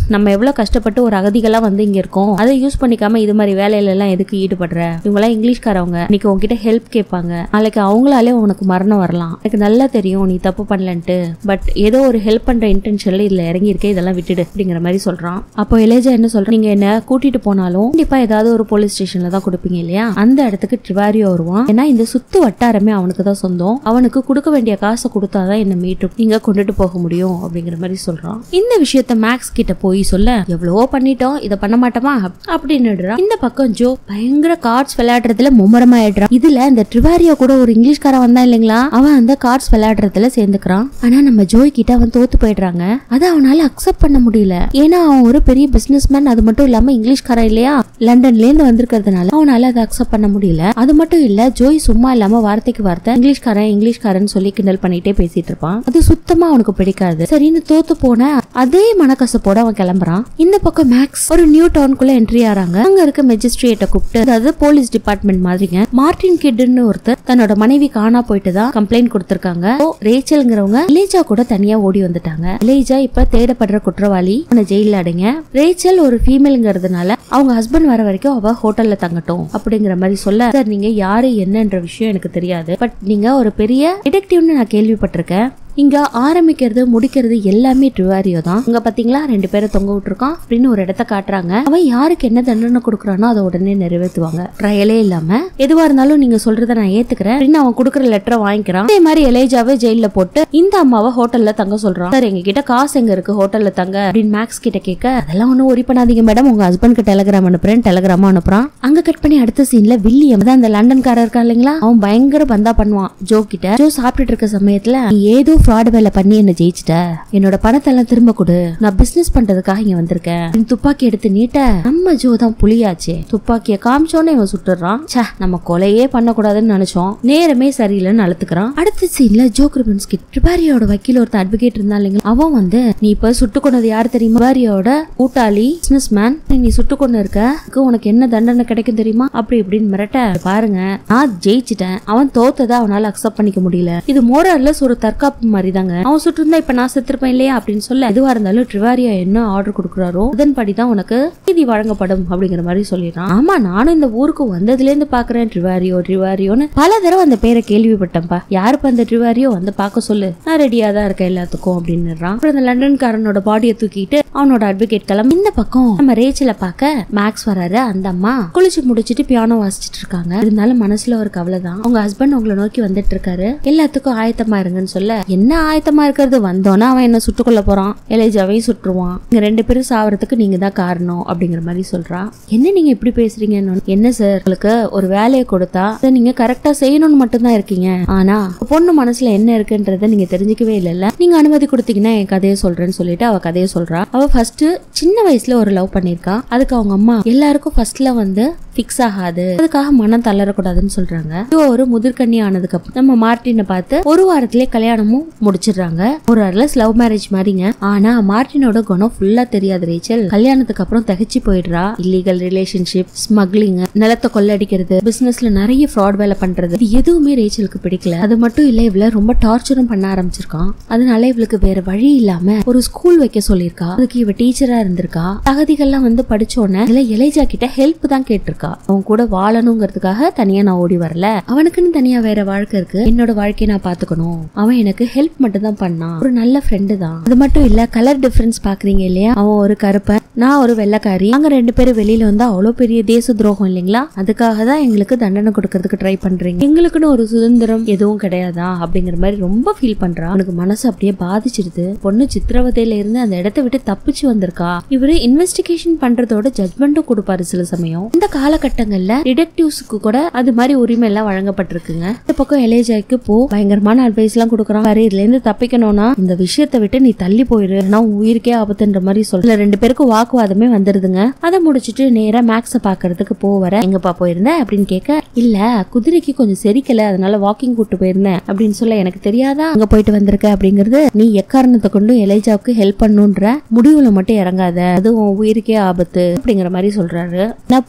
நம்ம எவ்வளவு கஷ்டப்பட்டு ஒரு அகதிகளா வந்து இங்க இருக்கோம் அதை யூஸ் பண்ணிக்காம இது மாதிரி வேலையில எல்லாம் எதுக்கு ஈடுபடுற இவங்கெல்லாம் இங்கிலீஷ்காரவங்க இன்னைக்கு உங்ககிட்ட ஹெல்ப் கேட்பாங்க நாளைக்கு அவங்களாலே உனக்கு மரணம் வரலாம் எனக்கு நல்லா தெரியும் நீ தப்பு பண்ணலன்ட்டு பட் ஏதோ ஒரு ஹெல்ப் பண்ற இன்டென்ஷன்ல இதுல இறங்கி இருக்க இதெல்லாம் விட்டுடு அப்படிங்கிற மாதிரி சொல்றான் அப்போ எலேஜா என்ன சொல்ற நீங்க என்ன கூட்டிட்டு போனாலும் கண்டிப்பா ஏதாவது ஒரு போலீஸ் ஸ்டேஷன்ல தான் கொடுப்பீங்க இல்லையா அந்த இடத்துக்கு ட்ரிவாரியோ வருவான் ஏன்னா இந்த சுத்து வட்டாரமே அவனுக்கு தான் சொந்தம் அவனுக்கு கொடுக்க வேண்டிய காசை கொடுத்தாதான் என்ன மீட்டு நீங்க கொண்டுட்டு போக முடியும் அப்படிங்கிற மாதிரி சொல்றான் இந்த விஷயத்த மேக்ஸ் கிட்ட போய் சொல்ல எவ்வளவோ பண்ணிட்டோம் இதை பண்ண மாட்டோமா அப்படின்னு இந்த பக்கம் ஜோ பயங்கர கார்ட்ஸ் விளையாடுறதுல மும்முரமாயிடுறான் இதுல இந்த ட்ரிவாரியோ கூட ஒரு இங்கிலீஷ்காரன் வந்தான் இல்லைங்களா அவன் அந்த கார்ட்ஸ் விளையாடுறதுல சேர்ந்துக்கிறான் ஆனா நம்ம ஜோய் கிட்ட அவன் தோத்து போயிடுறாங்க அதை அவனால அக்செப்ட் பண்ண முடியல ஏன்னா அவன் ஒரு பெரிய பிசினஸ் மேன் அது மட்டும் இல்லாம இங்கிலீஷ்காரன் இல்லையா லண்டன்ல இருந்து வந்திருக்கிறதுனால அவனால அதை அக்செப்ட் பண்ண முடியல அது மட்டும் இல்ல ஜோய் சும்மா இல்லாம வார்த்தைக்கு வார்த்தை இங்கிலீஷ்காரன் இங்கிலீஷ்காரன் சொல்லி கிண்டல் பண்ணிட்டே பேசிட்டு இருப்பான் அது சுத்தமா அவனுக்கு பிடிக்காது சரின்னு தோத்து போன அதே மனக்கசப்போட அவன் கிளம்புறான் இந்த பக்கம் மேக்ஸ் ஒரு நியூ டவுனுக்குள்ள என்ட்ரி ஆறாங்க அங்க இருக்க மெஜிஸ்ட்ரேட்டை கூப்பிட்டு அதாவது போலீஸ் டிபார்ட்மெண்ட் மாதிரிங்க மார்டின் கிட்னு ஒருத்தர் தன்னோட மனைவி காணா போயிட்டு தான் கம்ப்ளைண்ட் கொடுத்திருக்காங்க ஓ, ரேச்சல்ங்கிறவங்க இலேஜா கூட தனியா ஓடி வந்துட்டாங்க இலேஜா இப்ப தேடப்படுற குற்றவாளி அவனை ஜெயில அடைங்க ரேச்சல் ஒரு ஃபீமேல்ங்கிறதுனால அவங்க ஹஸ்பண்ட் வர வரைக்கும் அவ ஹோட்டல்ல தங்கட்டும் அப்படிங்கிற மாதிரி சொல்ல சார் நீங்க யாரு என்னன்ற விஷயம் எனக்கு தெரியாது பட் நீங்க ஒரு பெரிய டிடெக்டிவ்னு நான் கேள்விப்பட்டிருக்கேன் இங்க ஆரம்பிக்கிறது முடிக்கிறது எல்லாமே ட்ரிவாரியோ தான் இங்க பாத்தீங்களா ரெண்டு பேரை தொங்க விட்டுருக்கான் அப்படின்னு ஒரு இடத்த காட்டுறாங்க அவன் யாருக்கு என்ன தண்டனை கொடுக்குறானோ அதை உடனே நிறைவேற்றுவாங்க ட்ரையலே இல்லாம எதுவா இருந்தாலும் நீங்க சொல்றத நான் ஏத்துக்கிறேன் அப்படின்னு அவன் கொடுக்குற லெட்டரை வாங்கிக்கிறான் அதே மாதிரி எலேஜாவே ஜெயில போட்டு இந்த அம்மாவை ஹோட்டல்ல தங்க சொல்றான் சார் எங்க கிட்ட காசு எங்க இருக்கு ஹோட்டல்ல தங்க அப்படின்னு மேக்ஸ் கிட்ட கேட்க அதெல்லாம் ஒன்றும் ஒரி பண்ணாதீங்க மேடம் உங்க ஹஸ்பண்ட்க்கு டெலகிராம் அனுப்புறேன் டெலகிராமா அனுப்புறான் அங்க கட் பண்ணி அடுத்த சீன்ல வில்லியம் தான் அந்த லண்டன்காரர் இருக்கான் இல்லைங்களா அவன் பயங்கர பந்தா பண்ணுவான் ஜோ கிட்ட ஜோ சாப்பிட்டுட்டு இருக்க சமயத்துல நீ ஏதோ ஃப்ராட் வேலை பண்ணி என்ன ஜெயிச்சிட்ட என்னோட பணத்தை எல்லாம் திரும்ப கொடு நான் பிசினஸ் பண்றதுக்காக இங்க வந்திருக்கேன் நீ துப்பாக்கி எடுத்து நீட்ட நம்ம ஜோ தான் புலியாச்சே துப்பாக்கிய காமிச்சோன்னே இவன் சுட்டுறான் ச்சே நம்ம கொலையே பண்ணக்கூடாதுன்னு நினைச்சோம் நேரமே சரியில்லைன்னு அழுத்துக்கிறான் அடுத்த சீன்ல ஜோ கிரிபன்ஸ்கி ட்ரிபாரியோட வக்கீல் ஒருத்தன் அட்வொகேட் இருந்தான் இல்லைங்களா அவன் வந்து நீ இப்ப சுட்டு கொண்டது யாரு தெரியுமா ட்ரிபாரியோட கூட்டாளி பிசினஸ் மேன் நீ சுட்டு கொண்டு இருக்க அதுக்கு உனக்கு என்ன தண்டனை கிடைக்கும் தெரியுமா அப்படி இப்படின்னு மிரட்ட பாருங்க நான் ஜெயிச்சிட்டேன் அவன் தோத்ததை அவனால அக்செப்ட் பண்ணிக்க முடியல இது மோரல்லஸ் ஒரு தற்காப்பு மாதிரி தாங்க அவன் சுட்டு இருந்தா இப்ப நான் செத்துருப்பேன் இல்லையா அப்படின்னு சொல்ல எதுவா இருந்தாலும் ட்ரிவாரியா என்ன ஆர்டர் கொடுக்குறாரோ அதன்படி தான் உனக்கு நீதி வழங்கப்படும் அப்படிங்கிற மாதிரி சொல்லிடுறான் ஆமா நானும் இந்த ஊருக்கு வந்ததுல இருந்து பாக்குறேன் ட்ரிவாரியோ ட்ரிவாரியோன்னு பல தடவை அந்த பேரை கேள்விப்பட்டேன்ப்பா யாருப்பா அந்த ட்ரிவாரியோ வந்து பார்க்க சொல்லு நான் ரெடியா தான் இருக்கேன் எல்லாத்துக்கும் அப்படின்னுறான் அப்புறம் அந்த லண்டன்காரனோட பாடியை தூக்கிட்டு அவனோட அட்வொகேட் கிளம்பி இந்த பக்கம் நம்ம ரேச்சல பார்க்க மேக்ஸ் வராரு அந்த அம்மா குளிச்சு முடிச்சிட்டு பியானோ வாசிச்சிட்டு இருக்காங்க இருந்தாலும் மனசுல ஒரு கவலை தான் அவங்க ஹஸ்பண்ட் உங்களை நோக்கி வந்துட்டு இருக்காரு எல்லாத்துக்கும் ஆயத்தமா இருங்கன்னு சொல்ல என்ன ஆயத்தமா இருக்கிறது வந்தோன்னா அவன் என்ன சுட்டுக் கொள்ள போறான் எலேஜாவையும் சுட்டுருவான் இங்க ரெண்டு பேரும் சாவறதுக்கு நீங்க தான் காரணம் அப்படிங்கிற மாதிரி சொல்றா என்ன நீங்க இப்படி பேசுறீங்கன்னு என்ன சார் உங்களுக்கு ஒரு வேலையை கொடுத்தா அதை நீங்க கரெக்டா செய்யணும்னு மட்டும்தான் இருக்கீங்க ஆனா பொண்ணு மனசுல என்ன இருக்குன்றத நீங்க தெரிஞ்சுக்கவே இல்லைல்ல நீங்க அனுமதி கொடுத்தீங்கன்னா என் கதையை சொல்றேன்னு சொல்லிட்டு அவ கதையை சொல்றா அவ ஃபர்ஸ்ட் சின்ன வயசுல ஒரு லவ் பண்ணிருக்கா அதுக்கு அவங்க அம்மா எல்லாருக்கும் ஃபர்ஸ்ட்ல வந்து ஃபிக்ஸ் ஆகாது அதுக்காக மனம் தளரக்கூடாதுன்னு சொல்றாங்க இவ ஒரு முதிர்கண்ணி ஆனதுக்கு அப்புறம் நம்ம மார்ட்டினை பார்த்து ஒரு வாரத்திலே கல்யாணமும் முடிச்சிடுறாங்க ஒரு அரலஸ் லவ் மேரேஜ் மாதிரிங்க ஆனா மார்ட்டினோட குணம் ஃபுல்லா தெரியாது ரேச்சல் கல்யாணத்துக்கு அப்புறம் தகச்சு போயிடுறா இல்லீகல் ரிலேஷன்ஷிப் ஸ்மக்லிங் நிலத்தை கொள்ளடிக்கிறது பிசினஸ்ல நிறைய ஃப்ராட் வேலை பண்றது இது எதுவுமே ரேச்சலுக்கு பிடிக்கல அது மட்டும் இல்ல இவள ரொம்ப டார்ச்சரும் பண்ண ஆரம்பிச்சிருக்கான் அதனால இவளுக்கு வேற வழி இல்லாம ஒரு ஸ்கூல் வைக்க சொல்லியிருக்கா அதுக்கு இவ டீச்சரா இருந்திருக்கா தகுதிகள்லாம் வந்து படிச்சோன்னே இதுல எலைஜா கிட்ட ஹெல்ப் தான் கேட்டிருக்கா அவன் கூட வாழணுங்கிறதுக்காக தனியா நான் ஓடி வரல அவனுக்குன்னு தனியா வேற வாழ்க்கை இருக்கு என்னோட வாழ்க்கையை நான் பாத்துக்கணும் அவன் எனக்கு ஹெல்ப் மட்டும் தான் பண்ணான் ஒரு நல்ல ஃப்ரெண்டு தான் அது மட்டும் இல்ல கலர் டிஃபரன்ஸ் பாக்குறீங்க இல்லையா அவன் ஒரு கருப்பன் நான் ஒரு வெள்ளைக்காரி அங்க ரெண்டு பேரும் வெளியில வந்து அவ்வளவு பெரிய தேச துரோகம் இல்லைங்களா அதுக்காக தான் எங்களுக்கு தண்டனை கொடுக்கறதுக்கு ட்ரை பண்றீங்க எங்களுக்குன்னு ஒரு சுதந்திரம் எதுவும் கிடையாதா அப்படிங்கிற மாதிரி ரொம்ப ஃபீல் பண்றா அவனுக்கு மனசு அப்படியே பாதிச்சிருது பொண்ணு சித்திரவதையில இருந்து அந்த இடத்த விட்டு தப்பிச்சு வந்திருக்கா இவரு இன்வெஸ்டிகேஷன் பண்றதோட ஜட்மெண்ட்டும் கொடுப்பாரு சில சமயம் இந்த காலகட்டங்கள்ல டிடெக்டிவ்ஸ்க்கு கூட அது மாதிரி உரிமை எல்லாம் வழங்கப்பட்டிருக்குங்க இந்த பக்கம் எலேஜாய்க்கு போ பயங்கரமான அட்வைஸ் எல்லாம் கொடுக்குறான் பாரு இதுல இருந்து தப்பிக்கணும்னா இந்த விஷயத்தை விட்டு நீ தள்ளி போயிரு நான் உயிருக்கே ஆபத்துன்ற மாதிரி சொல்ல ரெண்டு பேருக்கும் வாக்குவாதமே வந்துருதுங்க அதை முடிச்சிட்டு நேரா மேக்ஸ பாக்குறதுக்கு போவர எங்கப்பா போயிருந்த அப்படின்னு கேட்க இல்ல குதிரைக்கு கொஞ்சம் செரிக்கல அதனால வாக்கிங் கூட்டு போயிருந்தேன் அப்படின்னு சொல்ல எனக்கு தெரியாதா அங்க போயிட்டு வந்திருக்க அப்படிங்கிறது நீ எக்காரணத்தை கொண்டு எலைஜாவுக்கு ஹெல்ப் பண்ணுன்ற முடிவுல மட்டும் இறங்காத அது உன் உயிருக்கே ஆபத்து அப்படிங்கிற மாதிரி சொல்றாரு நான் போக்கும் அந்த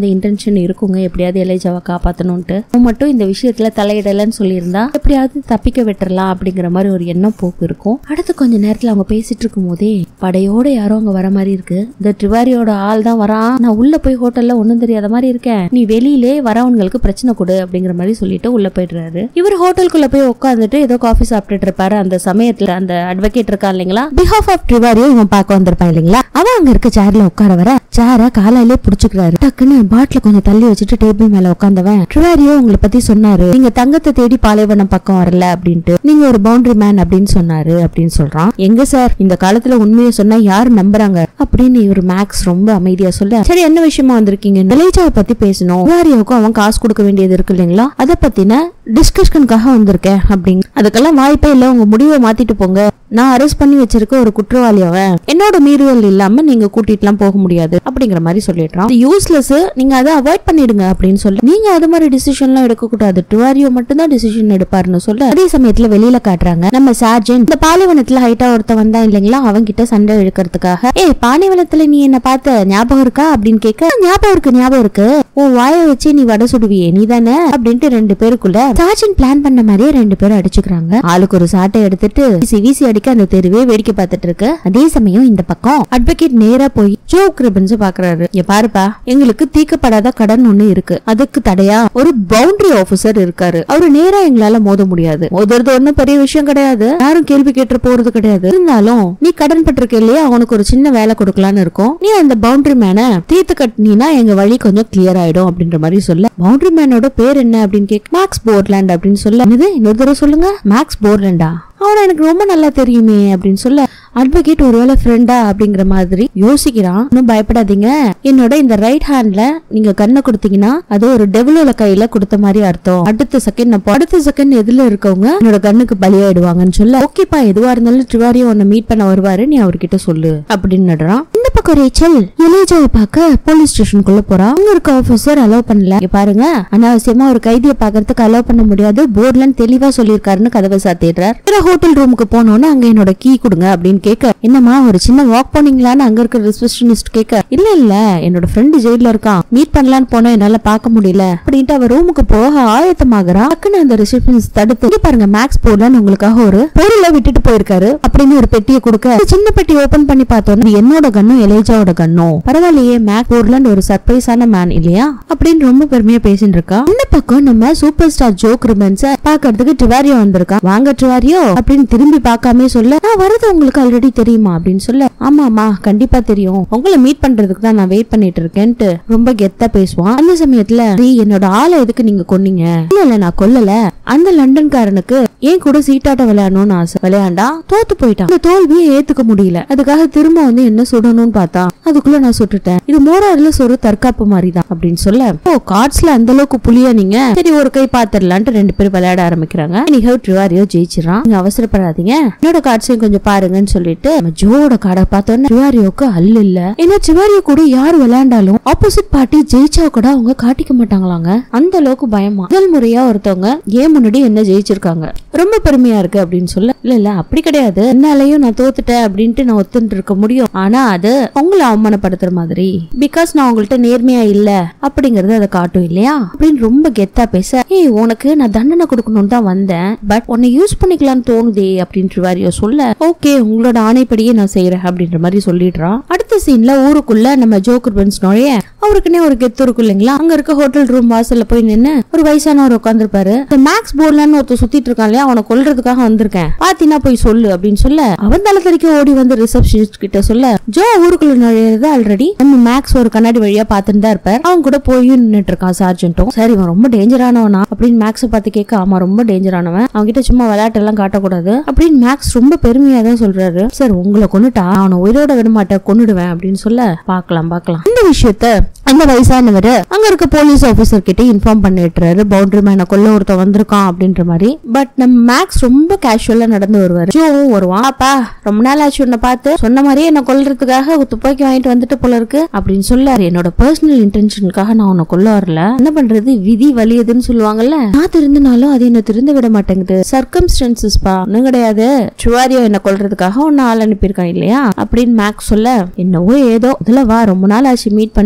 அந்த இன்டென்ஷன் இருக்குங்க எப்படியாவது எலைஜாவை காப்பாத்தணும்ட்டு அவன் மட்டும் இந்த விஷயத்துல தலையிடலன்னு சொல்லியிருந்தா எப்படியாவது தப்பிக்க விட்டுறலாம் அப்படிங்கிற மாதிரி ஒரு எண்ணம் போக்கு இருக்கும் அடுத்து கொஞ்ச நேரத்துல அவங்க பேசிட்டு இருக்கும் போதே படையோட யாரோ அங்க வர மாதிரி இருக்கு இந்த ட்ரிவாரியோட ஆள் தான் வரான் நான் உள்ள போய் ஹோட்டல்ல ஒண்ணும் தெரியாத மாதிரி இருக்கேன் நீ வெளியிலே வரவங்களுக்கு பிரச்சனை கொடு அப்படிங்கிற மாதிரி சொல்லிட்டு உள்ள போயிடுறாரு இவர் ஹோட்டலுக்குள்ள போய் உட்காந்துட்டு ஏதோ காஃபி சாப்பிட்டுட்டு இருப்பாரு அந்த சமயத்துல அந்த அட்வொகேட் இருக்கா இல்லைங்களா பிஹாஃப் ஆஃப் ட்ரிவாரியோ இவன் பார்க்க வந்திருப்பான் இல்லைங்களா அவன் அங்க இருக்க சேர்ல உட்கார வர சேர காலாலே புடிச்சுக்கிறாரு டக்குன்னு பாட்டில கொஞ்சம் தள்ளி வச்சுட்டு டேபிள் மேல உட்காந்தவன் ட்ரிவாரியோ உங்களை பத்தி சொன்னாரு நீங்க தங்கத்தை தேடி பாலைவனம் பக்கம் வரல அப்படின்ட்டு நீங்க ஒரு பவுண்டரி மேன் அப்படின்னு சொன்னாரு அப்படின்னு சொல்றான் எங்க சார் இந்த காலத்துல உண்மையை சொன்னா யாரு நம்புறாங்க அப்படின்னு இவர் மேக்ஸ் ரொம்ப அமைதியா சொல்ல சரி என்ன விஷயமா வந்திருக்கீங்க நிலைச்சாவை பத்தி பேசணும் ட்ரிவாரியோவுக்கும் அவன் காசு கொடுக்க வேண்டியது இருக்கு இல்லைங்களா அதை பத்தின டிஸ்கஷனுக்காக வந்திருக்கேன் அப்படிங்க அதுக்கெல்லாம் வாய்ப்பே இல்ல உங்க முடிவை மாத்திட்டு போங்க நான் அரெஸ்ட் பண்ணி வச்சிருக்க ஒரு குற்றவாளி அவன் என்னோட மீறுதல் இல்லாம நீங்க கூட்டிட்டுலாம் போக முடியாது அப்படிங்கிற மாதிரி சொல்லிடுறான் யூஸ்லெஸ் நீங்க அதை அவாய்ட் பண்ணிடுங்க அப்படின்னு சொல்லி நீங்க அது மாதிரி டிசிஷன்லாம் எடுக்க கூடாது டுவாரியோ மட்டும் தான் டிசிஷன் எடுப்பாருன்னு சொல்ல அதே சமயத்துல வெளியில காட்டுறாங்க நம்ம சார்ஜன் இந்த பாலைவனத்துல ஹைட்டா ஒருத்த வந்தான் இல்லைங்களா அவங்க கிட்ட சண்டை இழுக்கிறதுக்காக ஏ பாலைவனத்துல நீ என்ன பார்த்த ஞாபகம் இருக்கா அப்படின்னு கேட்க ஞாபகம் இருக்கு ஞாபகம் இருக்கு உன் வாயை வச்சு நீ வடை சுடுவியே நீ தானே அப்படின்ட்டு ரெண்டு பேருக்குள்ள சார்ஜன் பிளான் பண்ண மாதிரியே ரெண்டு பேரும் அடிச்சுக்கிறாங்க ஆளுக்கு ஒரு சாட்டை எடுத்துட்டு வீசி வீசி அடிக்க அந்த தெருவே வேடிக்கை பார்த்துட்டு இருக்கு அதே சமயம் இந்த பக்கம் அட்வொகேட் நேரா போய் ஜோ கிரிபன்ஸ் பாக்குறாரு இங்க பாருப்பா எங்களுக்கு தீர்க்கப்படாத கடன் ஒண்ணு இருக்கு அதுக்கு தடையா ஒரு பவுண்டரி ஆபீசர் இருக்காரு அவரு நேரா எங்களால மோத முடியாது மோதுறது ஒண்ணும் பெரிய விஷயம் கிடையாது யாரும் கேள்வி கேட்டு போறது கிடையாது இருந்தாலும் நீ கடன் பட்டிருக்க இல்லையா அவனுக்கு ஒரு சின்ன வேலை கொடுக்கலான்னு இருக்கும் நீ அந்த பவுண்டரி மேனை தீர்த்து கட்டினா எங்க வழி கொஞ்சம் கிளியர் ஆயிடும் அப்படின்ற மாதிரி சொல்ல பவுண்டரி மேனோட பேர் என்ன அப்படின்னு கேட்க மேக்ஸ் போர்ட்லேண்ட் அப்படின்னு சொல்ல இது இன்னொரு தடவை சொல்லுங்க மேக்ஸ் போர்ட்லேண்டா அவனை எனக்கு ரொம்ப நல்லா தெரியுமே அப்படின்னு சொல்ல அட்வொகேட் ஒருவேளை ஃப்ரெண்டா அப்படிங்கிற மாதிரி யோசிக்கிறான் இன்னும் பயப்படாதீங்க என்னோட இந்த ரைட் ஹேண்ட்ல நீங்க கண்ணை கொடுத்தீங்கன்னா அது ஒரு டெவலோட கையில கொடுத்த மாதிரி அர்த்தம் அடுத்த செகண்ட் நான் அடுத்த செகண்ட் எதுல இருக்கவங்க என்னோட கண்ணுக்கு பலியாயிடுவாங்கன்னு சொல்ல ஓகேப்பா எதுவா இருந்தாலும் ட்ரிவாரியும் உன்னை மீட் பண்ண வருவாரு நீ அவர்கிட்ட சொல்லு அப்படின்னு நடுறான் இந்த பக்கம் ரேச்சல் எலேஜாவை பார்க்க போலீஸ் ஸ்டேஷனுக்குள்ள போறா அங்க இருக்க ஆபீசர் அலோவ் பண்ணல இங்க பாருங்க அனாவசியமா ஒரு கைதியை பாக்குறதுக்கு அலோவ் பண்ண முடியாது போர்ட்ல தெளிவா சொல்லியிருக்காருன்னு கதவை சாத்திடுறார் பிற ஹோட்டல் ரூமுக்கு போனோன்னு அங்க என்னோட கீ கொடுங்க அப்படின்னு கேட்க என்னம்மா ஒரு சின்ன வாக் போனீங்களான்னு அங்க இருக்க ரிசப்ஷனிஸ்ட் கேட்க இல்ல இல்ல என்னோட ஃப்ரெண்டு ஜெயில இருக்கான் மீட் பண்ணலான்னு போனா என்னால பார்க்க முடியல அப்படின்ட்டு அவ ரூமுக்கு போக ஆயத்தமாகறா டக்குன்னு அந்த ரிசப்ஷனிஸ்ட் தடுத்து இங்க பாருங்க மேக்ஸ் போர்ட்லன்னு உங்களுக்காக ஒரு பொருளை விட்டுட்டு போயிருக்காரு அப்படின்னு ஒரு பெட்டியை கொடுக்க அந்த சின்ன பெட்டி ஓபன் பண்ணி பார்த்தோம் இது என்னோட கண்ணும் எலேஜாவோட கண்ணும் பரவாயில்லையே மேக் போர்ட்லன்னு ஒரு சர்ப்ரைஸான மேன் இல்லையா அப்படின்னு ரொம்ப பெருமையா பேசிட்டு இருக்கா இந்த பக்கம் நம்ம சூப்பர் ஸ்டார் ஜோ கிரிமன்ஸ பாக்குறதுக்கு ட்ரிவாரியோ வந்திருக்கான் வாங்க ட்ரிவாரியோ அப்படின்னு திரும்பி பார்க்காம சொல்ல நான் வரது உங்களுக்கு ஆல்ரெடி தெரியுமா அப்படின்னு சொல்ல ஆமாமா கண்டிப்பா தெரியும் உங்களை மீட் பண்றதுக்கு தான் நான் வெயிட் பண்ணிட்டு இருக்கேன்ட்டு ரொம்ப கெத்தா பேசுவான் அந்த சமயத்துல "சரி, என்னோட ஆளை எதுக்கு நீங்க கொன்னீங்க இல்ல இல்ல நான் கொல்லல அந்த லண்டன்காரனுக்கு ஏன் கூட சீட்டாட்டம் விளையாடணும்னு ஆசை விளையாண்டா தோத்து போயிட்டான் அந்த தோல்வியை ஏத்துக்க முடியல அதுக்காக திரும்ப வந்து என்ன சுடணும்னு பார்த்தா அதுக்குள்ள நான் சுட்டுட்டேன் இது மோரார்ல ஒரு தற்காப்பு மாதிரி தான் அப்படின்னு சொல்ல ஓ கார்ட்ஸ்ல அந்த அளவுக்கு புளியா நீங்க சரி ஒரு கை பாத்திரலான்ட்டு ரெண்டு பேரும் விளையாட ஆரம்பிக்கிறாங்க நிகழ் ட்ரிவாரியோ ஜெயிச்சிடறான் நீங்க அவசரப்படாதீங்க என்னோட கார்ட்ஸையும் கொஞ்சம் பாருங்கன்னு சொல்லிட்டு நம்ம ஜோவோட கார்டை பார்த்தோன்னே ட்ரிவாரியோக்கு அல்ல இல்ல ஏன்னா ட்ரிவாரியோ கூட யார் விளையாண்டாலும் ஆப்போசிட் பார்ட்டி ஜெயிச்சா கூட அவங்க காட்டிக்க மாட்டாங்களாங்க அந்த அளவுக்கு பயமா முதல் முறையா ஒருத்தவங்க ஏன் முன்னாடி என்ன ஜெயிச்சிருக்காங்க ரொம்ப பெருமையா இருக்கு அப்படின்னு சொல்ல இல்ல இல்ல அப்படி கிடையாது என்னாலையும் நான் தோத்துட்டேன் அப்படின்ட்டு நான் ஒத்துட்டு இருக்க முடியும் ஆனா அது உங்களை அவமானப்படுத்துற மாதிரி பிகாஸ் நான் உங்கள்ட்ட நேர்மையா இல்ல அப்படிங்கறது அதை காட்டும் இல்லையா அப்படின்னு ரொம்ப கெத்தா பேச ஏய் உனக்கு நான் தண்டனை கொடுக்கணும்னு தான் வந்தேன் பட் உன்னை யூஸ் பண்ணிக்கலாம்னு தோணுதே அப்படின்ற வாரியோ சொல்ல ஓகே உங்களோட ஆணைப்படியே நான் செய்யறேன் அப்படின்ற மாதிரி சொல்லிடுறான் அடுத்த சீன்ல ஊருக்குள்ள நம்ம ஜோக்கர் பென்ஸ் நுழைய அவருக்குன்னே ஒரு கெத்து இருக்கும் இல்லைங்களா அங்க இருக்க ஹோட்டல் ரூம் வாசல்ல போய் நின்னு ஒரு வயசானவர் உட்காந்துருப்பாரு இந்த மேக்ஸ் போர்ட்லன்னு ஒருத்தர் சுத்திட்டு இருக்கான் இல்லையா அவனை கொல்றதுக்காக வந்திருக்கேன் பாத்தீங்கன்னா போய் சொல்லு அப்படின்னு சொல்ல அவன் தலை தெறிக்க ஓடி வந்து ரிசப்ஷனிஸ்ட் கிட்ட சொல்ல ஜோ ஊருக்குள்ள நுழையிறது ஆல்ரெடி நம்ம மேக்ஸ் ஒரு கண்ணாடி வழியா பாத்துட்டு தான் இருப்பார் அவன் கூட போய் நின்னுட்டு இருக்கான் சார்ஜென்ட்டும் சரி இவன் ரொம்ப டேஞ்சரானவனா அப்படின்னு மேக்ஸ பார்த்து கேட்க ஆமா ரொம்ப டேஞ்சரானவன் அவன் கிட்ட சும்மா விளையாட்டு எல்லாம் காட்டக்கூடாது அப்படின்னு மேக்ஸ் ரொம்ப பெருமையா தான் சொல்றாரு சார் உங்களை கொன்னுட்டா அவனை உயிரோட விட மாட்டேன் கொன்னுடுவேன் அப்படின்னு சொல்ல பார்க்கலாம் பார்க்கலாம் இந்த விஷயத்த அந்த வயசானவர் அங்க இருக்க போலீஸ் ஆபீசர் கிட்ட இன்ஃபார்ம் பண்ணிட்டுறாரு பவுண்டரி மேனை கொல்ல ஒருத்தன் வந்திருக்கான் அப்படின்ற மாதிரி பட் நம்ம மேக்ஸ் ரொம்ப கேஷுவலா நடந்து வருவாரு ஜோவும் வருவான் அப்பா ரொம்ப நாள் ஆச்சு உன்னை பார்த்து சொன்ன மாதிரியே என்ன கொல்றதுக்காக துப்பாக்கி வாங்கிட்டு வந்துட்டு போல இருக்கு அப்படின்னு சொல்ல என்னோட பர்சனல் இன்டென்ஷனுக்காக நான் உன்னை கொல்ல வரல என்ன பண்றது விதி வலியதுன்னு சொல்லுவாங்கல்ல நான் திருந்தினாலும் அது என்ன திருந்த விட மாட்டேங்குது சர்க்கம்ஸ்டன்சஸ் பா ஒன்னும் கிடையாது சுவாரியோ என்ன கொல்றதுக்காக உன்னை ஆள் அனுப்பியிருக்கான் இல்லையா அப்படின்னு மேக்ஸ் சொல்ல என்னவோ ஏதோ இதுல வா ரொம்ப நாள் ஆச்சு மீட் பண்ணி ஏதாவது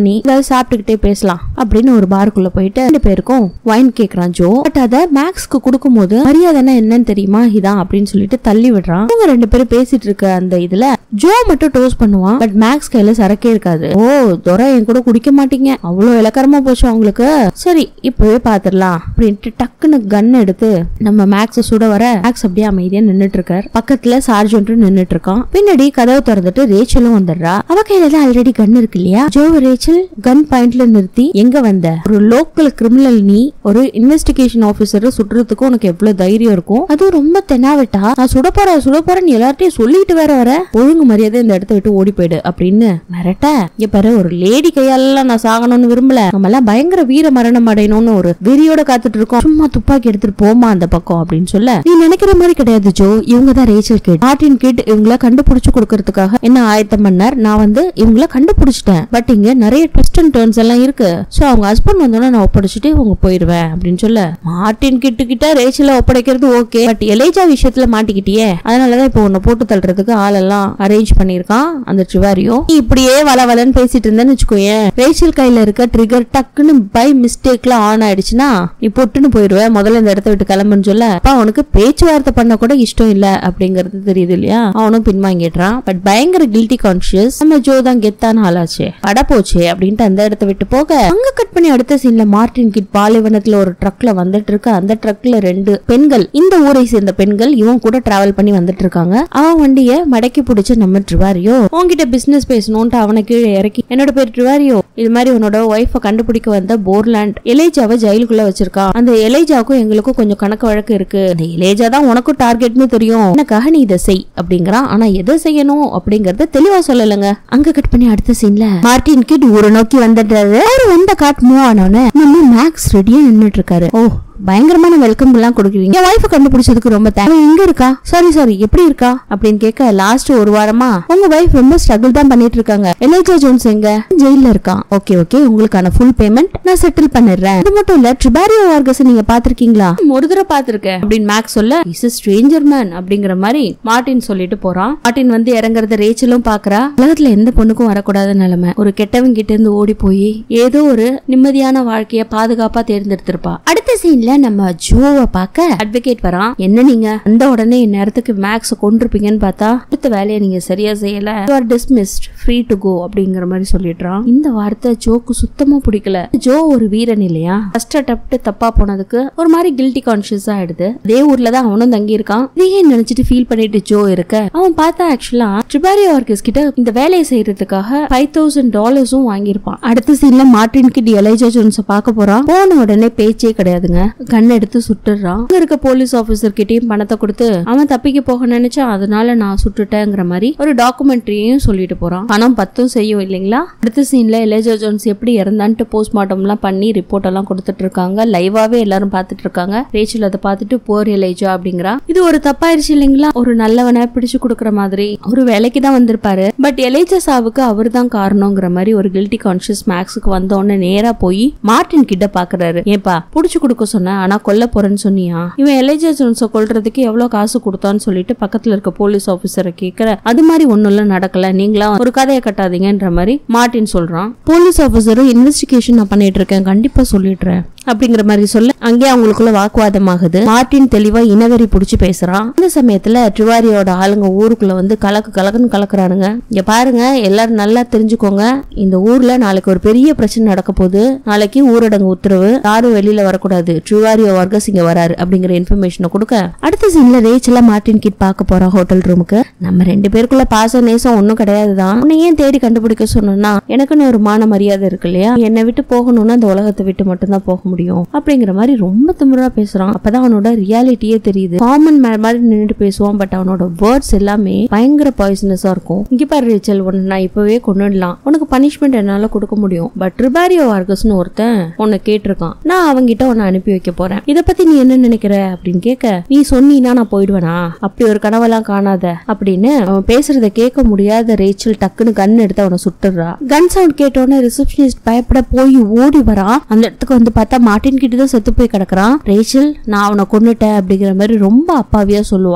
சாப்பிட்டுக்கிட்டே பேசலாம் அப்படின்னு ஒரு பாருக்குள்ள போயிட்டு ரெண்டு பேருக்கும் வைன் கேக்குறான் ஜோ பட் அத மேக்ஸ்க்கு கொடுக்கும்போது மரியாதைன்னா என்னன்னு தெரியுமா இதான் அப்படின்னு சொல்லிட்டு தள்ளி விடுறான் இவங்க ரெண்டு பேரும் பேசிட்டு இருக்க அந்த இதுல ஜோ மட்டும் டோஸ் பண்ணுவான் பட் மேக்ஸ் கையில சரக்கே இருக்காது ஓ துரை என் கூட குடிக்க மாட்டீங்க அவ்வளவு இலக்கரமா போச்சு அவங்களுக்கு சரி இப்பவே பாத்துடலாம் அப்படின்ட்டு டக்குன்னு கன் எடுத்து நம்ம மேக்ஸ் சுட வர மேக்ஸ் அப்படியே அமைதியா நின்னுட்டு இருக்காரு பக்கத்துல சார்ஜென்ட்டும் நின்னுட்டு இருக்கான் பின்னாடி கதவை திறந்துட்டு ரேச்சலும் வந்துடுறா அவ கையில தான் ஆல்ரெடி கன் இருக்கு இல்லையா ஜோ ரேச்சல் கன் பாயிண்ட்ல நிறுத்தி எங்க வந்த ஒரு லோக்கல் கிரிமினல் நீ ஒரு இன்வெஸ்டிகேஷன் ஆபீசர் சுடுறதுக்கு உனக்கு எவ்வளவு தைரியம் இருக்கும் அதுவும் ரொம்ப தெனாவிட்டா நான் சுட போறேன் சுட போறேன்னு எல்லார்ட்டையும் சொல்லிட்டு வேற வர ஒழுங்கு மரியாதை இந்த இடத்த விட்டு ஓடி போயிடு அப்படின்னு மிரட்ட இங்க பாரு ஒரு லேடி கையால நான் சாகணும்னு விரும்பல நம்ம எல்லாம் பயங்கர வீர மரணம் அடையணும்னு ஒரு வெறியோட காத்துட்டு இருக்கோம் சும்மா துப்பாக்கி எடுத்துட்டு போமா அந்த பக்கம் அப்படின்னு சொல்ல நீ நினைக்கிற மாதிரி கிடையாது ஜோ இவங்க தான் ரேச்சல் கிட் மார்டின் கிட் இவங்கள கண்டுபிடிச்சு கொடுக்கறதுக்காக என்ன ஆயத்தம் பண்ணார் நான் வந்து இவங்கள கண்டுபிடிச்சிட்டேன் பட் இங்க நிறைய ட்விஸ்ட் அண்ட் டர்ன்ஸ் எல்லாம் இருக்கு சோ அவங்க ஹஸ்பண்ட் வந்தோடனே நான் ஒப்படைச்சிட்டு இவங்க போயிருவேன் அப்படின்னு சொல்ல மார்டின் கிட்டு கிட்ட ரேச்சல ஒப்படைக்கிறது ஓகே பட் எலேஜா விஷயத்துல மாட்டிக்கிட்டியே அதனாலதான் இப்போ உன்னை போட்டு தள்ளுறதுக்கு ஆளெல்லாம் அரேஞ்ச் பண்ணிருக்கான் அந்த ட்ரிவாரியோ நீ இப்படியே வள வளன்னு பேசிட்டு இருந்தேன்னு வச்சுக்கோயேன் ரேச்சல் கையில இருக்க ட்ரிகர் டக்குன்னு பை மிஸ்டேக்ல ஆன் ஆயிடுச்சுன்னா நீ பொட்டுன்னு போயிருவ முதல்ல இந்த இடத்த விட்டு கிளம்புன்னு சொல்ல அப்ப அவனுக்கு பேச்சுவார்த்தை பண்ண கூட இஷ்டம் இல்ல அப்படிங்கறது தெரியுது இல்லையா அவனும் பின்வாங்கிடுறான் பட் பயங்கர கில்ட்டி கான்சியஸ் நம்ம ஜோ தான் கெத்தான ஆளாச்சே பட போச்சே அப்படின்ட்டு அந்த இடத்த விட்டு போக அங்க கட் பண்ணி அடுத்த சீன்ல மார்டின் கிட் பாலைவனத்துல ஒரு ட்ரக்ல வந்துட்டு இருக்கு அந்த ட்ரக்ல ரெண்டு பெண்கள் இந்த ஊரை சேர்ந்த பெண்கள் இவன் கூட டிராவல் பண்ணி வந்துட்டு இருக்காங்க அவன் வண்டிய மடக்கி பிடிச்ச நம்ம ட்ரிவாரியோ உன்கிட்ட பிசினஸ் பேசணும்ட்டு அவனை கீழே இறக்கி என்னோட பேர் ட்ரிவாரியோ இது மாதிரி உன்னோட ஒய்ஃப கண்டுபிடிக்க வந்த போர்லாண்ட் எலேஜாவை ஜெயிலுக்குள்ள வச்சிருக்கான் அந்த எலேஜாவுக்கும் எங்களுக்கும் கொஞ்சம் கணக்கு வழக்கு இருக்கு அந்த எலேஜா தான் உனக்கும் டார்கெட்னு தெரியும் எனக்காக நீ இதை செய் அப்படிங்கிறான் ஆனா எதை செய்யணும் அப்படிங்கறத தெளிவா சொல்லலங்க அங்க கட் பண்ணி அடுத்த சீன்ல மார்டின் கிட் ஊரை நோக்கி வந்துட்டாரு அவரு வந்த காட் மூவ் ஆனோன்னு நம்ம மேக்ஸ் ரெடியா நின்னுட்டு இருக்காரு ஓ பயங்கரமான வெல்கம் எல்லாம் கொடுக்குறீங்க என் ஒய்ஃபை கண்டுபிடிச்சதுக்கு ரொம்ப தேங்க்ஸ் எங்க இருக்கா சாரி சாரி எப்படி இருக்கா அப்படின்னு கேட்க லாஸ்ட் ஒரு வாரமா உங்க ஒய்ஃப் ரொம்ப ஸ்ட்ரகிள் தான் பண்ணிட்டு இருக்காங்க எலேஜா ஜோன்ஸ் எங்க ஜெயில இருக்கான் ஓகே ஓகே உங்களுக்கான ஃபுல் பேமெண்ட் நான் செட்டில் பண்ணிடுறேன் அது மட்டும் இல்ல ட்ரிபாரியோ வார்கஸ் நீங்க பாத்திருக்கீங்களா ஒரு தடவை பாத்திருக்கேன் அப்படின்னு மேக்ஸ் சொல்ல இஸ் ஸ்ட்ரேஞ்சர் மேன் அப்படிங்கிற மாதிரி மார்டின் சொல்லிட்டு போறான் மார்டின் வந்து இறங்குறத ரேச்சலும் பாக்குறா உலகத்துல எந்த பொண்ணுக்கும் வரக்கூடாத நிலைமை ஒரு கெட்டவன் கிட்ட இருந்து ஓடி போய் ஏதோ ஒரு நிம்மதியான வாழ்க்கைய பாதுகாப்பா தேர்ந்தெடுத்திருப்பா அடுத்த சீன்ல நம்ம ஜோவை பார்க்க அட்வொகேட் வரான் என்ன நீங்க அந்த உடனே நேரத்துக்கு மேக்ஸ் கொண்டிருப்பீங்கன்னு பார்த்தா அடுத்த வேலையை நீங்க சரியா செய்யல you are dismissed free to go அப்படிங்கிற மாதிரி சொல்லிடுறான் இந்த வார்த்தை ஜோக்கு சுத்தமா பிடிக்கல ஜோ ஒரு வீரன் இல்லையா ஃபர்ஸ்ட் அட்டப்ட் தப்பா போனதுக்கு ஒரு மாதிரி கில்ட்டி கான்சியஸ் ஆயிடுது அதே ஊர்ல தான் அவனும் தங்கி இருக்கான் இதையே நினைச்சிட்டு ஃபீல் பண்ணிட்டு ஜோ இருக்க அவன் பார்த்தா ஆக்சுவலா ட்ரிபாரியோ ஆர்கஸ் கிட்ட இந்த வேலையை செய்யறதுக்காக ஃபைவ் தௌசண்ட் டாலர்ஸும் வாங்கியிருப்பான் அடுத்த சீன்ல மார்டின் கிட் எலைஜா ஜோன்ஸ பார்க்க போறான் போன உடனே பேச்சே கிடையாதுங்க கண் எடுத்து சுட்டுறான் அங்க இருக்க போலீஸ் ஆபீசர் கிட்டயும் பணத்தை கொடுத்து அவன் தப்பிக்க போக நினைச்சா அதனால நான் சுட்டுட்டேங்கிற மாதிரி ஒரு டாக்குமெண்ட்ரியும் சொல்லிட்டு போறான் பணம் பத்தும் செய்யும் இல்லைங்களா அடுத்த சீன்ல எலேஜா ஜோன்ஸ் எப்படி இறந்தான்ட்டு போஸ்ட்மார்ட்டம் எல்லாம் பண்ணி ரிப்போர்ட் எல்லாம் கொடுத்துட்டு இருக்காங்க லைவாவே எல்லாரும் பார்த்துட்டு இருக்காங்க ரேச்சல் அதை பார்த்துட்டு போர் எலேஜா அப்படிங்கிறா இது ஒரு தப்பாயிருச்சு இல்லைங்களா ஒரு நல்லவனை பிடிச்சு கொடுக்குற மாதிரி ஒரு வேலைக்கு தான் வந்திருப்பாரு பட் எலேஜா சாவுக்கு அவர் தான் காரணங்கிற மாதிரி ஒரு கில்ட்டி கான்சியஸ் மேக்ஸுக்கு வந்தோடனே நேரா போய் மார்டின் கிட்ட பாக்குறாரு ஏப்பா புடிச்சு கொடுக்க சொன்ன ஆனா கொல்ல போறேன்னு சொன்னியா இவன் எலேஜா ஜோன்ஸ கொல்றதுக்கு எவ்வளவு காசு கொடுத்தான்னு சொல்லிட்டு பக்கத்துல இருக்க போலீஸ் ஆபீசரை கேக்குற அது மாதிரி ஒண்ணும் இல்ல நடக்கல நீங்களா ஒரு கதையை கட்டாதீங்கன்ற மாதிரி மார்டின் சொல்றான் போலீஸ் ஆபீசரும் இன்வெஸ்டிகேஷன் நான் பண்ணிட்டு இருக்கேன் கண்டிப்பா சொல்லிடுறேன் அப்படிங்கிற மாதிரி சொல்ல அங்கேயே அவங்களுக்குள்ள வாக்குவாதம் ஆகுது மார்டின் தெளிவா இனவெறி புடிச்சு பேசுறான் இந்த சமயத்துல ட்ரிவாரியோட ஆளுங்க ஊருக்குள்ள வந்து கலக்கு கலக்குன்னு கலக்குறானுங்க இங்க பாருங்க எல்லாரும் நல்லா தெரிஞ்சுக்கோங்க இந்த ஊர்ல நாளைக்கு ஒரு பெரிய பிரச்சனை நடக்க போகுது நாளைக்கு ஊரடங்கு உத்தரவு யாரும் வெளியில வரக்கூடாது ட்ரிவாரியோ வர்கஸ் இங்க வராரு அப்படிங்கிற இன்ஃபர்மேஷனை கொடுக்க அடுத்த சீன்ல ரேச்சலா மார்டின் கிட் பார்க்க போறான் ஹோட்டல் ரூமுக்கு நம்ம ரெண்டு பேருக்குள்ள பாச நேசம் ஒன்னும் கிடையாதுதான் உன்னை ஏன் தேடி கண்டுபிடிக்க சொன்னா எனக்குன்னு ஒரு மான மரியாதை இருக்கு இல்லையா என்னை விட்டு போகணும்னா அந்த உலகத்தை விட்டு மட்டும்தான் போக முடியும் அப்படிங்கிற மாதிரி ரொம்ப திமிரா பேசுறான் அப்பதான் அவனோட ரியாலிட்டியே தெரியுது காமன் மாதிரி நின்னுட்டு பேசுவான் பட் அவனோட வேர்ட்ஸ் எல்லாமே பயங்கர பாய்சனஸா இருக்கும் இங்க பாரு ரேச்சல் உன்னை நான் இப்பவே கொண்டுடலாம் உனக்கு பனிஷ்மெண்ட் என்னால கொடுக்க முடியும் பட் ரிபாரியோ வார்கஸ்னு ஒருத்தன் உன்னை கேட்டிருக்கான் நான் அவங்கிட்ட உன்னை அனுப்பி வைக்க போறேன் இத பத்தி நீ என்ன நினைக்கிற அப்படின்னு கேட்க நீ சொன்னீனா நான் போயிடுவேனா அப்படி ஒரு கனவெல்லாம் காணாத அப்படின்னு அவன் பேசுறத கேட்க முடியாத ரேச்சல் டக்குன்னு கன் எடுத்து அவனை சுட்டுறா கன் சவுண்ட் கேட்டோன்னே ரிசப்ஷனிஸ்ட் பயப்பட போய் ஓடி வரான் அந்த இடத்துக்கு வந்து பார்த்தா மார்டின் கிட்ட தான் செத்து போய் கிடக்குறான் ரேச்சல் நான் அவனை கொன்னுட்டேன் அப்படிங்கிற மாதிரி ரொம்ப அப்பாவியா சொல்லுவா இந்த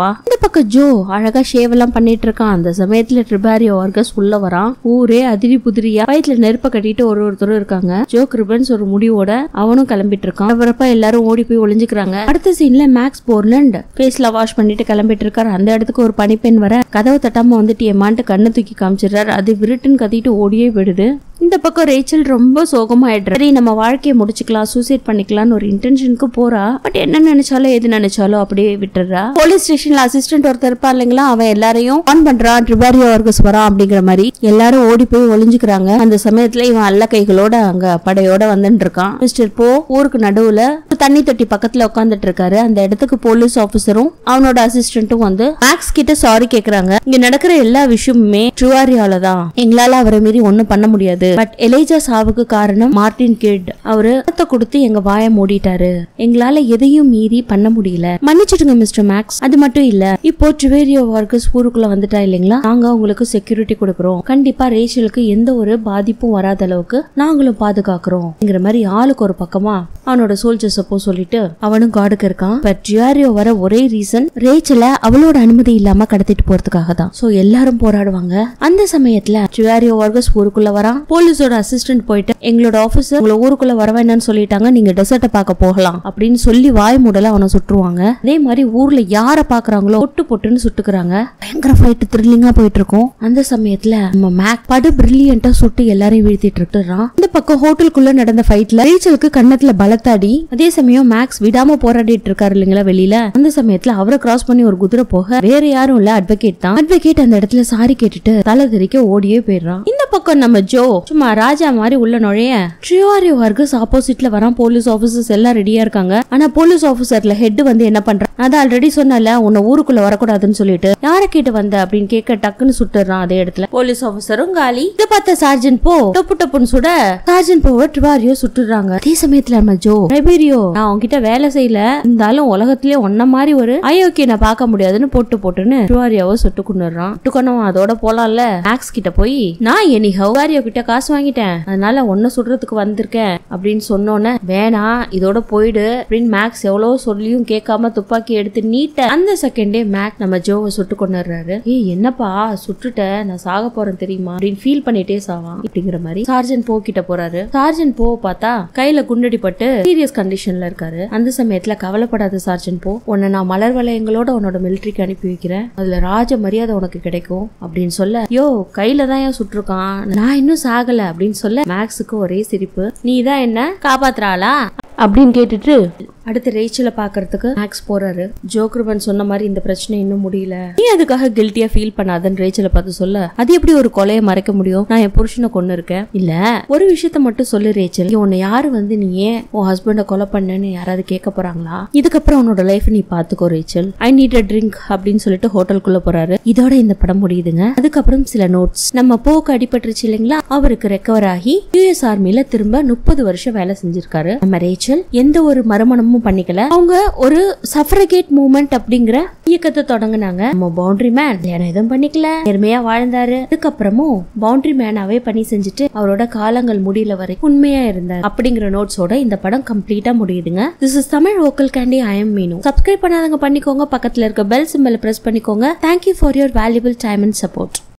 பக்கம் ஜோ அழகா ஷேவ் எல்லாம் பண்ணிட்டு இருக்கான் அந்த சமயத்துல ட்ரிபாரியோ வர்க்கஸ் உள்ள வரான் ஊரே அதிரி புதிரியா வயிற்றுல நெருப்ப கட்டிட்டு ஒரு ஒருத்தரும் இருக்காங்க ஜோ கிரிபன்ஸ் ஒரு முடிவோட அவனும் கிளம்பிட்டு இருக்கான் அப்புறப்ப எல்லாரும் ஓடி போய் ஒளிஞ்சுக்கிறாங்க அடுத்த சீன்ல மேக்ஸ் போர்லண்ட் ஃபேஸ்ல வாஷ் பண்ணிட்டு கிளம்பிட்டு இருக்காரு அந்த இடத்துக்கு ஒரு பனிப்பெண் வர கதவை தட்டாம வந்துட்டு ஏமான்ட்டு கண்ணை தூக்கி காமிச்சிடுறாரு அது விருட்டுன்னு கத்திட்டு ஓடியே விடுது இந்த பக்கம் ரேச்சல் ரொம்ப சோகமாயிடுற சரி நம்ம வாழ்க்கையை முடிச்சுக்கலாம் சூசைட் பண்ணிக்கலாம்னு ஒரு இன்டென்ஷனுக்கு போறா பட் என்ன நினைச்சாலும் எது நினைச்சாலும் அப்படியே விட்டுறா போலீஸ் ஸ்டேஷன்ல அசிஸ்டன்ட் ஒருத்தர் இருப்பா இல்லைங்களா அவன் எல்லாரையும் ஆன் பண்றான் ட்ரிபாரியோ வர்க்கஸ் வரான் அப்படிங்கிற மாதிரி எல்லாரும் ஓடி போய் ஒளிஞ்சுக்கிறாங்க அந்த சமயத்துல இவன் அல்ல கைகளோட அங்க படையோட வந்துட்டு இருக்கான் மிஸ்டர் போ ஊருக்கு நடுவுல ஒரு தண்ணி தொட்டி பக்கத்துல உட்காந்துட்டு இருக்காரு அந்த இடத்துக்கு போலீஸ் ஆபீசரும் அவனோட அசிஸ்டன்ட்டும் வந்து மேக்ஸ் கிட்ட சாரி கேக்குறாங்க இங்க நடக்கிற எல்லா விஷயமுமே ட்ருவாரியால தான் எங்களால அவரை மீறி ஒண்ணும் பண்ண முடியாது பட் எலேஜா சாவுக்கு காரணம் மார்டின் கிட் அவரு பணத்தை கொடுத்து எங்க வாய மூடிட்டாரு எங்களால எதையும் மீறி பண்ண முடியல மன்னிச்சிடுங்க மிஸ்டர் மேக்ஸ் அது மட்டும் இல்ல இப்போ ட்ரிவேரியோ ஒர்க்கர்ஸ் ஊருக்குள்ள வந்துட்டா இல்லைங்களா நாங்க உங்களுக்கு செக்யூரிட்டி கொடுக்குறோம் கண்டிப்பா ரேச்சலுக்கு எந்த ஒரு பாதிப்பும் வராத அளவுக்கு நாங்களும் பாதுகாக்கிறோம்ங்கிற மாதிரி ஆளுக்கு ஒரு பக்கமா அவனோட சோல்ஜர்ஸ் அப்போ சொல்லிட்டு அவனும் காடுக்கு இருக்கான் பட் ஜியாரியோ வர ஒரே ரீசன் ரேச்சல அவளோட அனுமதி இல்லாம கடத்திட்டு போறதுக்காக தான் சோ எல்லாரும் போராடுவாங்க அந்த சமயத்துல ஜியாரியோ ஒர்க்கர்ஸ் ஊருக்குள்ள வரான் போலீஸோட அசிஸ்டன்ட் போயிட்டு எங்களோட ஆபீசர் உங்களை ஊருக்குள்ள வர வேண்டாம்னு சொல்லிட்டாங்க நீங்க டெசர்ட்டை பார்க்க போகலாம் அப்படின்னு சொல்லி வாய் மூடல அவனை சுட்டுருவாங்க அதே மாதிரி ஊர்ல யார பாக்குறாங்களோ பொட்டு பொட்டுன்னு சுட்டுக்கிறாங்க பயங்கர ஃபைட் த்ரில்லிங்கா போயிட்டு இருக்கும் அந்த சமயத்துல நம்ம மேக் படு பிரில்லியண்டா சுட்டு எல்லாரையும் வீழ்த்திட்டு இருக்கான் இந்த பக்கம் ஹோட்டலுக்குள்ள நடந்த ஃபைட்ல ரேச்சலுக்கு கன்னத்துல பலத்தாடி அதே சமயம் மேக்ஸ் விடாம போராடிட்டு இருக்காரு இல்லைங்களா வெளியில அந்த சமயத்துல அவரை கிராஸ் பண்ணி ஒரு குதிரை போக வேற யாரும் இல்ல அட்வொகேட் தான் அட்வொகேட் அந்த இடத்துல சாரி கேட்டுட்டு தலை தெறிக்க ஓடியே போயிடுறான் இந்த பக்கம் நம்ம ஜோ சும்மா ராஜா மாதிரி உள்ள நுழைய ட்ரியோரியோ வர்க்கஸ் ஆப்போசிட்ல வரான் போலீஸ் ஆபீசர்ஸ் எல்லாம் ரெடியா இருக்காங்க ஆனா போலீஸ் ஆபீசர்ல ஹெட் வந்து என்ன பண்றான் நான் தான் ஆல்ரெடி சொன்னல உன்னை ஊருக்குள்ள வரக்கூடாதுன்னு சொல்லிட்டு யார கேட்டு வந்த அப்படின்னு கேட்க டக்குன்னு சுட்டுறான் அதே இடத்துல போலீஸ் ஆபீசரும் காலி இதை பார்த்த சார்ஜன் போ டப்பு டப்புன்னு சுட சார்ஜன் போவ ட்ரிவாரியோ சுட்டுறாங்க அதே சமயத்துல நம்ம ஜோ ரெபேரியோ நான் உன்கிட்ட வேலை செய்யல இருந்தாலும் உலகத்திலே ஒன்ன மாதிரி ஒரு அயோக்கிய நான் பார்க்க முடியாதுன்னு போட்டு போட்டுன்னு ட்ரிவாரியோவை சுட்டு கொண்டுறான் சுட்டுக்கணும் அதோட போலாம்ல மேக்ஸ் கிட்ட போய் நான் எனி ஹவாரியோ கிட்ட காசு வாங்கிட்டேன் அதனால ஒன்ன சுடுறதுக்கு வந்திருக்கேன் அப்படின்னு சொன்னோன்னே வேணாம் இதோட போயிடு அப்படின்னு மேக்ஸ் எவ்வளவு சொல்லியும் கேட்காம துப்பாக்கி எடுத்து நீட்ட அந்த செகண்டே மேக் நம்ம ஜோவை சுட்டு கொண்டுறாரு ஏய் என்னப்பா சுட்டுட்ட நான் சாக போறேன் தெரியுமா அப்படின்னு ஃபீல் பண்ணிட்டே சாவான் அப்படிங்கிற மாதிரி சார்ஜன் போ கிட்ட போறாரு சார்ஜன் போ பார்த்தா கையில குண்டடி பட்டு சீரியஸ் கண்டிஷன்ல இருக்காரு அந்த சமயத்துல கவலைப்படாத சார்ஜன் போ உன்னை நான் மலர் வளையங்களோட உன்னோட மிலிட்ரிக்கு அனுப்பி வைக்கிறேன் அதுல ராஜ மரியாதை உனக்கு கிடைக்கும் அப்படின்னு சொல்ல யோ கையில தான் ஏன் சுட்டிருக்கான் நான் இன்னும் சாகல அப்படின்னு சொல்ல மேக்ஸுக்கு ஒரே சிரிப்பு நீ தான் என்ன காப்பாத்துறாளா அப்படின்னு கேட்டுட்டு அடுத்து ரேச்சலை பாக்குறதுக்கு மேக்ஸ் போறாரு ஜோக்ருபன் சொன்ன மாதிரி இந்த பிரச்சனை இன்னும் முடியல நீ அதுக்காக கில்ட்டியா ஃபீல் பண்ணாதன்னு ரேச்சலை பார்த்து சொல்ல அது எப்படி ஒரு கொலையை மறைக்க முடியும் நான் என் புருஷனை கொண்டு இருக்கேன் இல்ல ஒரு விஷயத்த மட்டும் சொல்லு ரேச்சல் நீ உன்னை யாரு வந்து நீ ஏன் உன் ஹஸ்பண்டை கொலை பண்ணேன்னு யாராவது கேட்க போறாங்களா இதுக்கப்புறம் உன்னோட லைஃப் நீ பாத்துக்கோ Rachel I need a drink அப்படின்னு சொல்லிட்டு ஹோட்டலுக்குள்ள போறாரு இதோட இந்த படம் முடியுதுங்க அதுக்கப்புறம் சில நோட்ஸ் நம்ம போக்கு அடிபட்டுருச்சு இல்லைங்களா அவருக்கு ரெக்கவர் ஆகி யூஎஸ் ஆர்மில திரும்ப முப்பது வருஷம் வேலை செஞ்சிருக்காரு நம்ம ரேச்சல் எந்த ஒரு மறுமணமும் பண்ணிக்கல அவங்க ஒரு சஃபரகேட் மூமெண்ட் அப்படிங்கிற இயக்கத்தை தொடங்குனாங்க நம்ம பவுண்டரி மேன் கல்யாணம் எதுவும் பண்ணிக்கல நேர்மையா வாழ்ந்தாரு அதுக்கப்புறமும் பவுண்டரி மேனாவே பண்ணி செஞ்சுட்டு அவரோட காலங்கள் முடியல வரைக்கும் உண்மையா இருந்தார் அப்படிங்கிற நோட்ஸோட இந்த படம் கம்ப்ளீட்டா முடியுதுங்க this is Tamil vocal candy I am Meenu subscribe பண்ணாதவங்க பண்ணிக்கோங்க பக்கத்துல இருக்க பெல் சிம்பலை பிரஸ் பண்ணிக்கோங்க thank you for your valuable time and support